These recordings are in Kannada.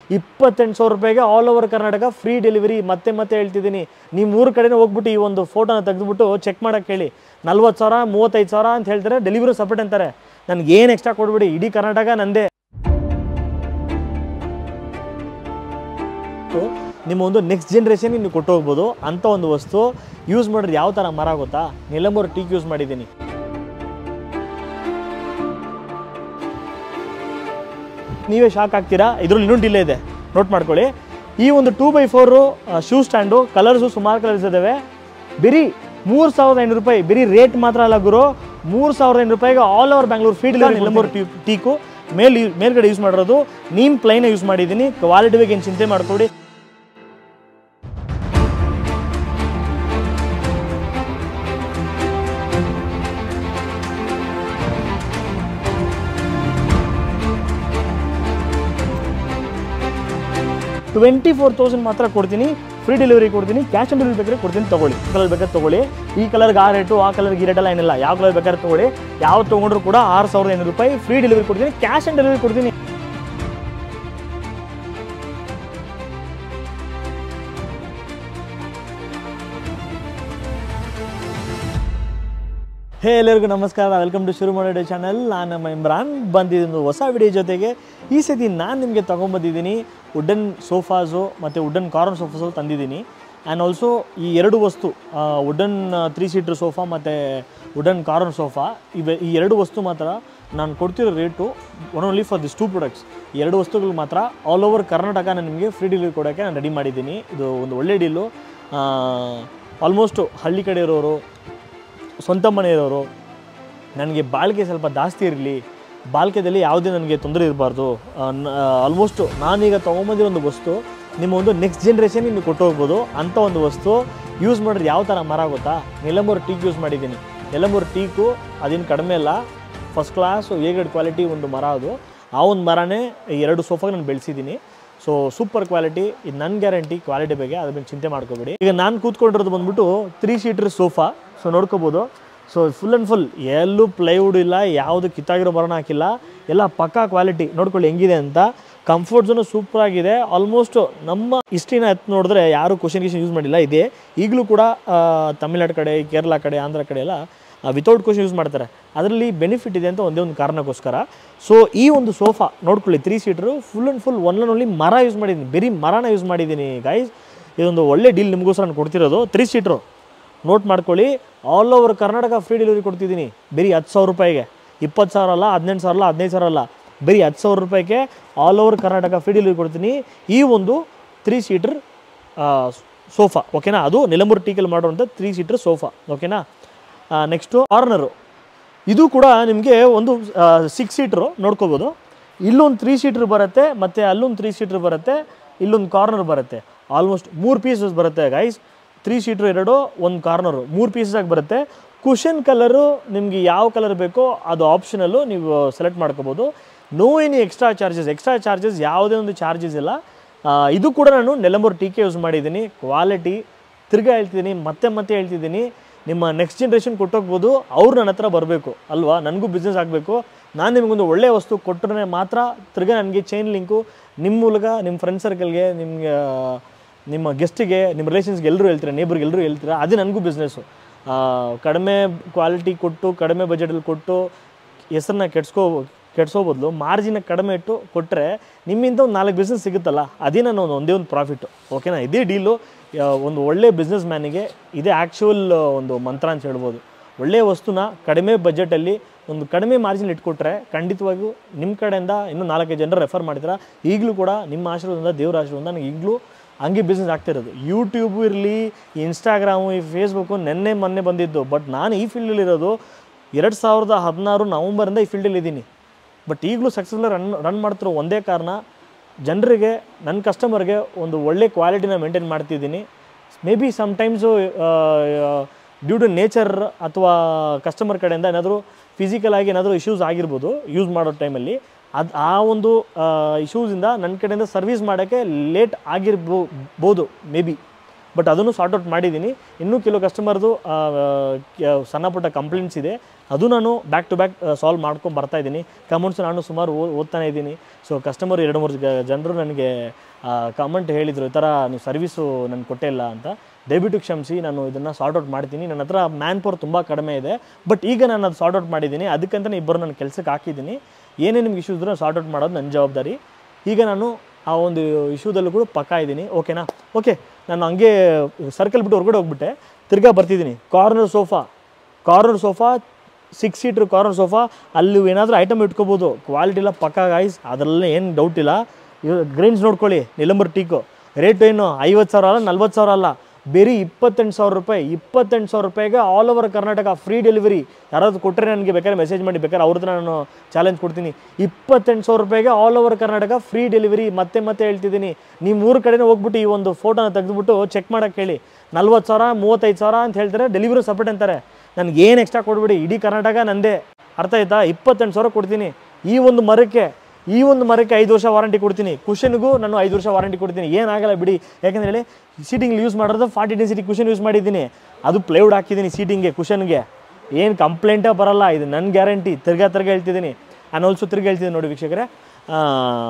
ಇಪ್ಪತ್ತೆಂಟು ಸಾವಿರ ರೂಪಾಯಿಗೆ all over Karnataka free delivery ಮತ್ತೆ ಮತ್ತೆ ಹೇಳ್ತಿದ್ದೀನಿ ನೀವು ಮೂರು ಕಡೆನೇ ಹೋಗ್ಬಿಟ್ಟು ಈ ಒಂದು ಫೋಟೋನ ತೆಗೆದುಬಿಟ್ಟು ಚೆಕ್ ಮಾಡೋಕ್ಕೆ ಹೇಳಿ ನಲ್ವತ್ತು ಸಾವಿರ ಮೂವತ್ತೈದು ಸಾವಿರ ಅಂತ ಹೇಳ್ತಾರೆ ಡೆಲಿವರಿ ಸಪ್ರೇಟ್ ಅಂತಾರೆ ನನಗೆ ಏನು ಎಕ್ಸ್ಟ್ರಾ ಕೊಡ್ಬಿಡಿ ಇಡೀ ಕರ್ನಾಟಕ ನಂದೇ ನಿಮ್ಮ ಒಂದು ನೆಕ್ಸ್ಟ್ ಜನ್ರೇಷನ್ ನೀವು ಕೊಟ್ಟು ಹೋಗ್ಬೋದು ಅಂಥ ಒಂದು ವಸ್ತು ಯೂಸ್ ಮಾಡಿದ್ರೆ ಯಾವ ಥರ ಮರ ಗೊತ್ತಾ ನಿಲಂಬೂರು ಟೀಕ್ ಯೂಸ್ ಮಾಡಿದ್ದೀನಿ ನೀವೇ ಶಾಕ್ ಆಗ್ತೀರಾ ಇದ್ರಲ್ಲಿ ಇನ್ನೊಂದು ಡಿಲೇ ಇದೆ ನೋಟ್ ಮಾಡ್ಕೊಳ್ಳಿ ಈ ಒಂದು two by four shoe stand colours ಸುಮಾರು ಕಲರ್ಸ್ ಇದ್ದಾವೆ ಬರೀ ಮೂರು ಸಾವಿರದ ಐನೂರು ರೂಪಾಯಿ ಬರೀ ರೇಟ್ ಮಾತ್ರ ಅಲ್ಲ ಗುರು ಮೂರು ಸಾವಿರದ ಐನೂರು ರೂಪಾಯಿಗೆ all over Bangalore field Nilambur ಟೀ ಟೀಕು ಮೇಲ್ ಮೇಲ್ಗಡೆ ಯೂಸ್ ಮಾಡಿರೋದು ನೀಮ್ ಪ್ಲೈನ್ ಯೂಸ್ ಮಾಡಿದ್ದೀನಿ ಕ್ವಾಲಿಟಿ ಬಗ್ಗೆ ಏನು ಚಿಂತೆ ಮಾಡ್ಕೊಡಿ ಟ್ವೆಂಟಿ ಫೋರ್ ತೌಸಂಡ್ ಮಾತ್ರ ಕೊಡ್ತೀನಿ ಫ್ರೀ ಡೆಲಿವರಿ ಕೊಡ್ತೀನಿ ಕ್ಯಾಶ್ ಆನ್ ಡೆಲಿವರಿ ಬೇಕಾದ್ರೆ ಕೊಡ್ತೀನಿ ತಗೊಳ್ಳಿ ಕಲರ್ ಬೇಕಾದ್ರೆ ತಗೊಳ್ಳಿ ಈ ಕಲರ್ಗೆ ಆ ರೇಟು ಆ ಕಲರ್ಗೆ ಈ ರೇಟೆಲ್ಲ ಏನಿಲ್ಲ ಯಾವ ಕಲರ್ ಬೇಕಾದ್ರೆ ತಗೊಳ್ಳಿ ಯಾವ ತೊಗೊಂಡ್ರು ಕೂಡ ಆರು ಸಾವಿರದ ಐನೂರು ರೂಪಾಯಿ ಫ್ರೀ ಡೆಲಿವರಿ ಕೊಡ್ತೀನಿ ಕ್ಯಾಶ್ ಆನ್ ಡೆಲಿವರಿ ಕೊಡ್ತೀನಿ ಹೇ ಎಲ್ಲರಿಗೂ ನಮಸ್ಕಾರ ವೆಲ್ಕಮ್ ಟು ಶುರು ಮಾಡೋ ಚಾನಲ್ ನಾನು ನಮ್ಮ ಇಮ್ರಾನ್ ಬಂದಿದ್ದೀನಿ ಹೊಸ ವಿಡಿಯೋ ಜೊತೆಗೆ ಈ ಸತಿ ನಾನು ನಿಮಗೆ ತೊಗೊಂಬಂದಿದ್ದೀನಿ ವುಡನ್ ಸೋಫಾಸು ಮತ್ತು ವುಡನ್ ಕಾರ್ನರ್ ಸೋಫಾಸು ತಂದಿದ್ದೀನಿ ಆ್ಯಂಡ್ ಆಲ್ಸೋ ಈ ಎರಡು ವಸ್ತು ವುಡನ್ ತ್ರೀ ಸೀಟ್ರ್ ಸೋಫಾ ಮತ್ತು ವುಡನ್ ಕಾರ್ನರ್ ಸೋಫಾ ಇವೆ ಈ ಎರಡು ವಸ್ತು ಮಾತ್ರ ನಾನು ಕೊಡ್ತಿರೋ rate one only for this two products ಈ ಎರಡು ವಸ್ತುಗಳು ಮಾತ್ರ ಆಲ್ ಓವರ್ ಕರ್ನಾಟಕ ನಾನು ನಿಮಗೆ ಫ್ರೀ ಡೆಲಿವರಿ ಕೊಡೋಕ್ಕೆ ನಾನು ರೆಡಿ ಮಾಡಿದ್ದೀನಿ ಇದು ಒಂದು ಒಳ್ಳೆ ಡೀಲು ಆಲ್ಮೋಸ್ಟು ಹಳ್ಳಿ ಕಡೆ ಇರೋರು ಸ್ವಂತ ಮನೆ ಇರೋರು ನನಗೆ ಬಾಳಿಕೆ ಸ್ವಲ್ಪ ಜಾಸ್ತಿ ಇರಲಿ ಬಾಳಿಕೆದಲ್ಲಿ ಯಾವುದೇ ನನಗೆ ತೊಂದರೆ ಇರಬಾರ್ದು ಆಲ್ಮೋಸ್ಟು ನಾನೀಗ ತೊಗೊಂಬಂದಿರೋ ಒಂದು ವಸ್ತು ನಿಮ್ಮ ಒಂದು ನೆಕ್ಸ್ಟ್ ಜನ್ರೇಷನ್ ನೀವು ಕೊಟ್ಟು ಹೋಗ್ಬೋದು ಅಂಥ ಒಂದು ವಸ್ತು ಯೂಸ್ ಮಾಡಿದ್ರೆ ಯಾವ ಥರ ಮರ ಗೊತ್ತಾ ನಿಲಂಬೂರು ಟೀಕ್ ಯೂಸ್ ಮಾಡಿದ್ದೀನಿ ನಿಲಂಬೂರು ಟೀಕು ಅದೇನು ಕಡಿಮೆ ಅಲ್ಲ first class A grade quality ಒಂದು ಮರ ಅದು ಆ ಒಂದು ಮರನೇ ಈ ಎರಡು ಸೋಫಾಗೆ ನಾನು ಬೆಳೆಸಿದ್ದೀನಿ ಸೊ ಸೂಪರ್ ಕ್ವಾಲಿಟಿ ಇದು ನನ್ನ ಗ್ಯಾರಂಟಿ ಕ್ವಾಲಿಟಿ ಬಗ್ಗೆ ಅದ್ರ ಬಗ್ಗೆ ಚಿಂತೆ ಮಾಡ್ಕೋಬೇಡಿ ಈಗ ನಾನು ಕೂತ್ಕೊಂಡಿರೋದು ಬಂದ್ಬಿಟ್ಟು ತ್ರೀ ಸೀಟರ್ ಸೋಫಾ ಸೊ ನೋಡ್ಕೋಬೋದು ಸೊ ಫುಲ್ ಆ್ಯಂಡ್ ಫುಲ್ ಎಲ್ಲೂ ಪ್ಲೈವುಡ್ ಇಲ್ಲ ಯಾವುದು ಕಿತ್ತಾಗಿರೋ ಮರನ ಹಾಕಿಲ್ಲ ಎಲ್ಲ ಪಕ್ಕಾ ಕ್ವಾಲಿಟಿ ನೋಡ್ಕೊಳ್ಳಿ ಹೆಂಗಿದೆ ಅಂತ ಕಂಫರ್ಟ್ ಝೋನು ಸೂಪರ್ ಆಗಿದೆ ಆಲ್ಮೋಸ್ಟ್ ನಮ್ಮ ಹಿಸ್ಟ್ರಿನ ಎತ್ತು ನೋಡಿದ್ರೆ ಯಾರು ಕ್ವಶನ್ ಗಿಶನ್ ಯೂಸ್ ಮಾಡಿಲ್ಲ ಇದೆ ಈಗಲೂ ಕೂಡ ಆ, ತಮಿಳ್ನಾಡು ಕಡೆ ಕೇರಳ ಕಡೆ ಆಂಧ್ರ ಕಡೆ ಎಲ್ಲ ವಿತೌಟ್ ಕ್ವಶನ್ ಯೂಸ್ ಮಾಡ್ತಾರೆ ಅದರಲ್ಲಿ ಬೆನಿಫಿಟ್ ಇದೆ ಅಂತ ಒಂದೇ ಒಂದು ಕಾರಣಕ್ಕೋಸ್ಕರ ಸೊ ಈ ಒಂದು ಸೋಫಾ ನೋಡ್ಕೊಳ್ಳಿ three seater full and full one and only ಮರ ಯೂಸ್ ಮಾಡಿದ್ದೀನಿ ಬರೀ ಮರನ ಯೂಸ್ ಮಾಡಿದ್ದೀನಿ ಗೈಸ್ ಇದೊಂದು ಒಳ್ಳೆ ಡೀಲ್ ನಿಮಗೋಸ್ಕರ ನಾನು ಕೊಡ್ತಿರೋದು ತ್ರೀ ಸೀಟ್ರು ನೋಟ್ ಮಾಡ್ಕೊಳ್ಳಿ all over Karnataka free delivery ಕೊಡ್ತಿದ್ದೀನಿ ಬರೀ ಹತ್ತು ಸಾವಿರ ರೂಪಾಯಿಗೆ ಇಪ್ಪತ್ತು ಸಾವಿರ ಅಲ್ಲ ಹದಿನೆಂಟು ಸಾವಿರ ಅಲ್ಲ ಹದಿನೈದು ಸಾವಿರ ಅಲ್ಲ ಬರೀ ಹತ್ತು ಸಾವಿರ ರೂಪಾಯಿಗೆ all over Karnataka free delivery ಕೊಡ್ತೀನಿ ಈ ಒಂದು ತ್ರೀ ಸೀಟರ್ ಸೋಫಾ ಓಕೆನಾ ಅದು ನಿಲಂಬೂರು ಟೀಕಲ್ಲಿ ಮಾಡುವಂಥ ತ್ರೀ ಸೀಟರ್ ಸೋಫಾ ಓಕೆನಾ ನೆಕ್ಸ್ಟು ಕಾರ್ನರು ಇದು ಕೂಡ ನಿಮಗೆ ಒಂದು ಸಿಕ್ಸ್ ಸೀಟ್ರು ನೋಡ್ಕೋಬೋದು ಇಲ್ಲೊಂದು ತ್ರೀ ಸೀಟ್ರ್ ಬರುತ್ತೆ ಮತ್ತು ಅಲ್ಲೊಂದು ತ್ರೀ ಸೀಟ್ರ್ ಬರುತ್ತೆ ಇಲ್ಲೊಂದು ಕಾರ್ನರ್ ಬರುತ್ತೆ ಆಲ್ಮೋಸ್ಟ್ ಮೂರು ಪೀಸಸ್ ಬರುತ್ತೆ ಗೈಸ್ ತ್ರೀ ಸೀಟ್ರ್ ಎರಡು ಒಂದು ಕಾರ್ನರು ಮೂರು ಪೀಸಸ್ ಆಗಿ ಬರುತ್ತೆ ಕುಷನ್ ಕಲರು ನಿಮಗೆ ಯಾವ ಕಲರ್ ಬೇಕೋ ಅದು ಆಪ್ಷನಲ್ಲು ನೀವು ಸೆಲೆಕ್ಟ್ ಮಾಡ್ಕೋಬೋದು no any extra charges extra charges ಯಾವುದೇ ಒಂದು ಚಾರ್ಜಸ್ ಇಲ್ಲ ಆ, ಇದು ಕೂಡ ನಾನು ನೆಲಂಬೂರು ಟೀಕೆ ಯೂಸ್ ಮಾಡಿದ್ದೀನಿ ಕ್ವಾಲಿಟಿ ತಿರ್ಗಾ ಹೇಳ್ತಿದ್ದೀನಿ ಮತ್ತೆ ಮತ್ತೆ ಹೇಳ್ತಿದ್ದೀನಿ ನಿಮ್ಮ ನೆಕ್ಸ್ಟ್ ಜನ್ರೇಷನ್ ಕೊಟ್ಟೋಗ್ಬೋದು ಅವ್ರು ನನ್ನ ಹತ್ರ ಬರಬೇಕು ಅಲ್ವಾ ನನಗೂ ಬಿಸ್ನೆಸ್ ಆಗಬೇಕು ನಾನು ನಿಮಗೊಂದು ಒಳ್ಳೆಯ ವಸ್ತು ಕೊಟ್ಟರೆ ಮಾತ್ರ ತಿರ್ಗಾ ನನಗೆ ಚೈನ್ ಲಿಂಕು ನಿಮ್ಮ ಮೂಲಕ ನಿಮ್ಮ ಫ್ರೆಂಡ್ ಸರ್ಕಲ್ಗೆ ನಿಮಗೆ ನಿಮ್ಮ ಗೆಸ್ಟಿಗೆ ನಿಮ್ಮ ರಿಲೇಷನ್ಸ್ಗೆ ಎಲ್ಲರೂ ಹೇಳ್ತೀರಾ ನೇಬರ್ಗೆ ಎಲ್ಲರೂ ಹೇಳ್ತೀರಾ ಅದೇ ನನಗೂ ಬಿಸ್ನೆಸ್ಸು ಕಡಿಮೆ ಕ್ವಾಲಿಟಿ ಕೊಟ್ಟು ಕಡಿಮೆ ಬಜೆಟಲ್ಲಿ ಕೊಟ್ಟು ಹೆಸರನ್ನ ಕೆಡ್ಸ್ಕೋ ಕೆಡ್ಸೋ ಬದಲು ಮಾರ್ಜಿನ ಕಡಿಮೆ ಇಟ್ಟು ಕೊಟ್ಟರೆ ನಿಮ್ಮಿಂದ ಒಂದು ನಾಲ್ಕು ಬಿಸ್ನೆಸ್ ಸಿಗುತ್ತಲ್ಲ ಅದೇ ನಾನು ಒಂದು ಒಂದೇ ಒಂದು ಪ್ರಾಫಿಟ್ಟು ಓಕೆನಾ ಇದೇ ಡೀಲು ಒಂದು ಒಳ್ಳೆ ಬಿಸ್ನೆಸ್ ಮ್ಯಾನಿಗೆ ಇದೇ ಆ್ಯಕ್ಚುಯಲ್ ಒಂದು ಮಂತ್ರ ಅಂತ ಹೇಳ್ಬೋದು ಒಳ್ಳೆಯ ವಸ್ತುನ ಕಡಿಮೆ ಬಜೆಟಲ್ಲಿ ಒಂದು ಕಡಿಮೆ ಮಾರ್ಜಿನ್ ಇಟ್ಕೊಟ್ರೆ ಖಂಡಿತವಾಗಿಯೂ ನಿಮ್ಮ ಕಡೆಯಿಂದ ಇನ್ನೂ ನಾಲ್ಕೈದು ಜನರು ರೆಫರ್ ಮಾಡ್ತೀರಾ ಈಗಲೂ ಕೂಡ ನಿಮ್ಮ ಆಶೀರ್ವಾದದಿಂದ ದೇವರ ಆಶೀರ್ವಾದದಿಂದ ನನಗೆ ಈಗಲೂ ಹಂಗೆ ಬಿಸ್ನೆಸ್ ಆಗ್ತಿರೋದು ಯೂಟ್ಯೂಬು ಇರಲಿ ಇನ್ಸ್ಟಾಗ್ರಾಮು ಈ ಫೇಸ್ಬುಕ್ಕು ನೆನ್ನೆ ಮೊನ್ನೆ ಬಂದಿದ್ದು ಬಟ್ ನಾನು ಈ ಫೀಲ್ಡಲ್ಲಿರೋದು ಎರಡು ಸಾವಿರದ ಹದಿನಾರು ನವಂಬರಿಂದ ಈ ಫೀಲ್ಡಲ್ಲಿ ಇದ್ದೀನಿ ಬಟ್ ಈಗಲೂ ಸಕ್ಸಸ್ಫುಲ್ ರನ್ ರನ್ ಮಾಡ್ತಿರೋ ಒಂದೇ ಕಾರಣ ಜನರಿಗೆ ನನ್ನ ಕಸ್ಟಮರ್ಗೆ ಒಂದು ಒಳ್ಳೆ ಕ್ವಾಲಿಟಿನ ಮೇಂಟೈನ್ ಮಾಡ್ತಿದ್ದೀನಿ maybe sometimes due to nature ಅಥವಾ ಕಸ್ಟಮರ್ ಕಡೆಯಿಂದ ಏನಾದರೂ ಫಿಸಿಕಲ್ ಆಗಿ ಏನಾದರೂ ಇಶ್ಯೂಸ್ ಆಗಿರ್ಬೋದು ಯೂಸ್ ಮಾಡೋ ಟೈಮಲ್ಲಿ ಅದು ಆ ಒಂದು ಇಶ್ಯೂಸಿಂದ ನನ್ನ ಕಡೆಯಿಂದ ಸರ್ವಿಸ್ ಮಾಡೋಕ್ಕೆ ಲೇಟ್ ಆಗಿರ್ಬೋದು ಮೇ ಬಿ ಬಟ್ ಅದನ್ನು ಸಾರ್ಟ್ ಔಟ್ ಮಾಡಿದ್ದೀನಿ ಇನ್ನೂ ಕೆಲವು ಕಸ್ಟಮರ್ದು ಸಣ್ಣ ಪುಟ್ಟ ಕಂಪ್ಲೇಂಟ್ಸ್ ಇದೆ ಅದು ನಾನು ಬ್ಯಾಕ್ ಟು ಬ್ಯಾಕ್ ಸಾಲ್ವ್ ಮಾಡ್ಕೊಂಡು ಬರ್ತಾ ಇದ್ದೀನಿ ಕಮೆಂಟ್ಸ್ ನಾನು ಸುಮಾರು ಓ- ಓದ್ತಾನೆ ಇದ್ದೀನಿ ಸೊ ಕಸ್ಟಮರ್ ಎರಡು ಮೂರು ಜನರು ನನಗೆ ಕಮೆಂಟ್ ಹೇಳಿದರು ಈ ಥರ ನೀವು ಸರ್ವಿಸು ನನಗೆ ಕೊಟ್ಟೇ ಇಲ್ಲ ಅಂತ ದಯವಿಟ್ಟು ಕ್ಷಮಿಸಿ ನಾನು ಇದನ್ನು ಸಾರ್ಟ್ ಔಟ್ ಮಾಡ್ತೀನಿ ನನ್ನ ಹತ್ರ ಮ್ಯಾನ್ ಪವರ್ ತುಂಬ ಕಡಿಮೆ ಇದೆ ಬಟ್ ಈಗ ನಾನು ಅದು ಸಾರ್ಟ್ ಔಟ್ ಮಾಡಿದ್ದೀನಿ ಅದಕ್ಕಂತಲೇ ಇಬ್ಬರು ನನ್ನ ಕೆಲಸಕ್ಕೆ ಹಾಕಿದ್ದೀನಿ ಏನೇ ನಿಮ್ಗೆ ಇಶ್ಯೂಸ್ ಇದ್ರೂ ಸಾರ್ಟ್ ಔಟ್ ಮಾಡೋದು ನನ್ನ ಜವಾಬ್ದಾರಿ ಈಗ ನಾನು ಆ ಒಂದು ಇಶ್ಯೂದಲ್ಲೂ ಕೂಡ ಪಕ್ಕ ಇದ್ದೀನಿ ಓಕೆನಾ ಓಕೆ ನಾನು ಹಂಗೆ ಸರ್ಕಲ್ ಬಿಟ್ಟು ಹೊರಗಡೆ ಹೋಗ್ಬಿಟ್ಟೆ ತಿರ್ಗಾ ಬರ್ತಿದ್ದೀನಿ corner sofa corner sofa six seater corner sofa ಅಲ್ಲಿ ಏನಾದರೂ ಐಟಮ್ ಇಟ್ಕೋಬೋದು ಕ್ವಾಲಿಟಿ ಎಲ್ಲ ಪಕ್ಕ ಗಾಯ್ಸ್ ಅದರಲ್ಲೇ ಏನು ಡೌಟ್ ಇಲ್ಲ ಗ್ರೀನ್ಸ್ ನೋಡ್ಕೊಳ್ಳಿ ನಿಲಂಬರ್ ಟೀಕು ರೇಟ್ ಏನು ಐವತ್ತು ಸಾವಿರ ಅಲ್ಲ ನಲ್ವತ್ತು ಸಾವಿರ ಅಲ್ಲ ಬೇರೆ ಇಪ್ಪತ್ತೆಂಟು ಸಾವಿರ ರೂಪಾಯಿ ಇಪ್ಪತ್ತೆಂಟು ಸಾವಿರ ರೂಪಾಯಿಗೆ all over Karnataka free delivery ಯಾರಾದರೂ ಕೊಟ್ಟರೆ ನನಗೆ ಬೇಕಾದ್ರೆ ಮೆಸೇಜ್ ಮಾಡಿ ಬೇಕಾದ್ರೆ ಅವ್ರ ಹತ್ರ ನಾನು ಚಾಲೆಂಜ್ ಕೊಡ್ತೀನಿ ಇಪ್ಪತ್ತೆಂಟು ಸಾವಿರ ರೂಪಾಯಿಗೆ all over Karnataka free delivery ಮತ್ತೆ ಮತ್ತೆ ಹೇಳ್ತಿದ್ದೀನಿ ನೀವು ಮೂರು ಕಡೆನೇ ಹೋಗ್ಬಿಟ್ಟು ಈ ಒಂದು ಫೋಟೋನ ತೆಗೆದುಬಿಟ್ಟು ಚೆಕ್ ಮಾಡೋಕ್ಕೆ ಹೇಳಿ ನಲ್ವತ್ತು ಸಾವಿರ ಮೂವತ್ತೈದು ಸಾವಿರ ಅಂತ ಹೇಳ್ತಾರೆ ಡೆಲಿವರಿ ಸಪ್ರೇಟ್ ಅಂತಾರೆ ನನಗೆ ಏನು ಎಕ್ಸ್ಟ್ರಾ ಕೊಡ್ಬಿಡಿ ಇಡೀ ಕರ್ನಾಟಕ ನಂದೇ ಅರ್ಥ ಆಯ್ತಾ ಇಪ್ಪತ್ತೆಂಟು ಸಾವಿರ ಕೊಡ್ತೀನಿ ಈ ಒಂದು ಮರಕ್ಕೆ ಈ ಒಂದು ಮರಕ್ಕೆ ಐದು ವರ್ಷ ವಾರಂಟಿ ಕೊಡ್ತೀನಿ ಕುಷನ್ಗೂ ನಾನು ಐದು ವರ್ಷ ವಾರಂಟಿ ಕೊಡ್ತೀನಿ ಏನಾಗಲ್ಲ ಬಿಡಿ ಯಾಕಂದ್ರೆ ಹೇಳಿ ಸೀಟಿಂಗ್ ಯೂಸ್ ಮಾಡೋದು ಫಾರ್ಟಿ ಡೆನ್ಸಿಟಿ ಕುಷನ್ ಯೂಸ್ ಮಾಡಿದ್ದೀನಿ ಅದು ಪ್ಲೈವುಡ್ ಹಾಕಿದ್ದೀನಿ ಸೀಟಿಂಗ್ಗೆ ಕುಷನ್ಗೆ ಏನು ಕಂಪ್ಲೇಂಟೇ ಬರಲ್ಲ ಇದು ನನ್ನ ಗ್ಯಾರಂಟಿ ತಿರ್ಗಾ ತಿರ್ಗಾ ಹೇಳ್ತಿದ್ದೀನಿ ನಾನು ಆಲ್ಸೋ ತಿರ್ಗಾ ಹೇಳ್ತಿದ್ದೀನಿ ನೋಡಿ ವೀಕ್ಷಕರೇ ಆ,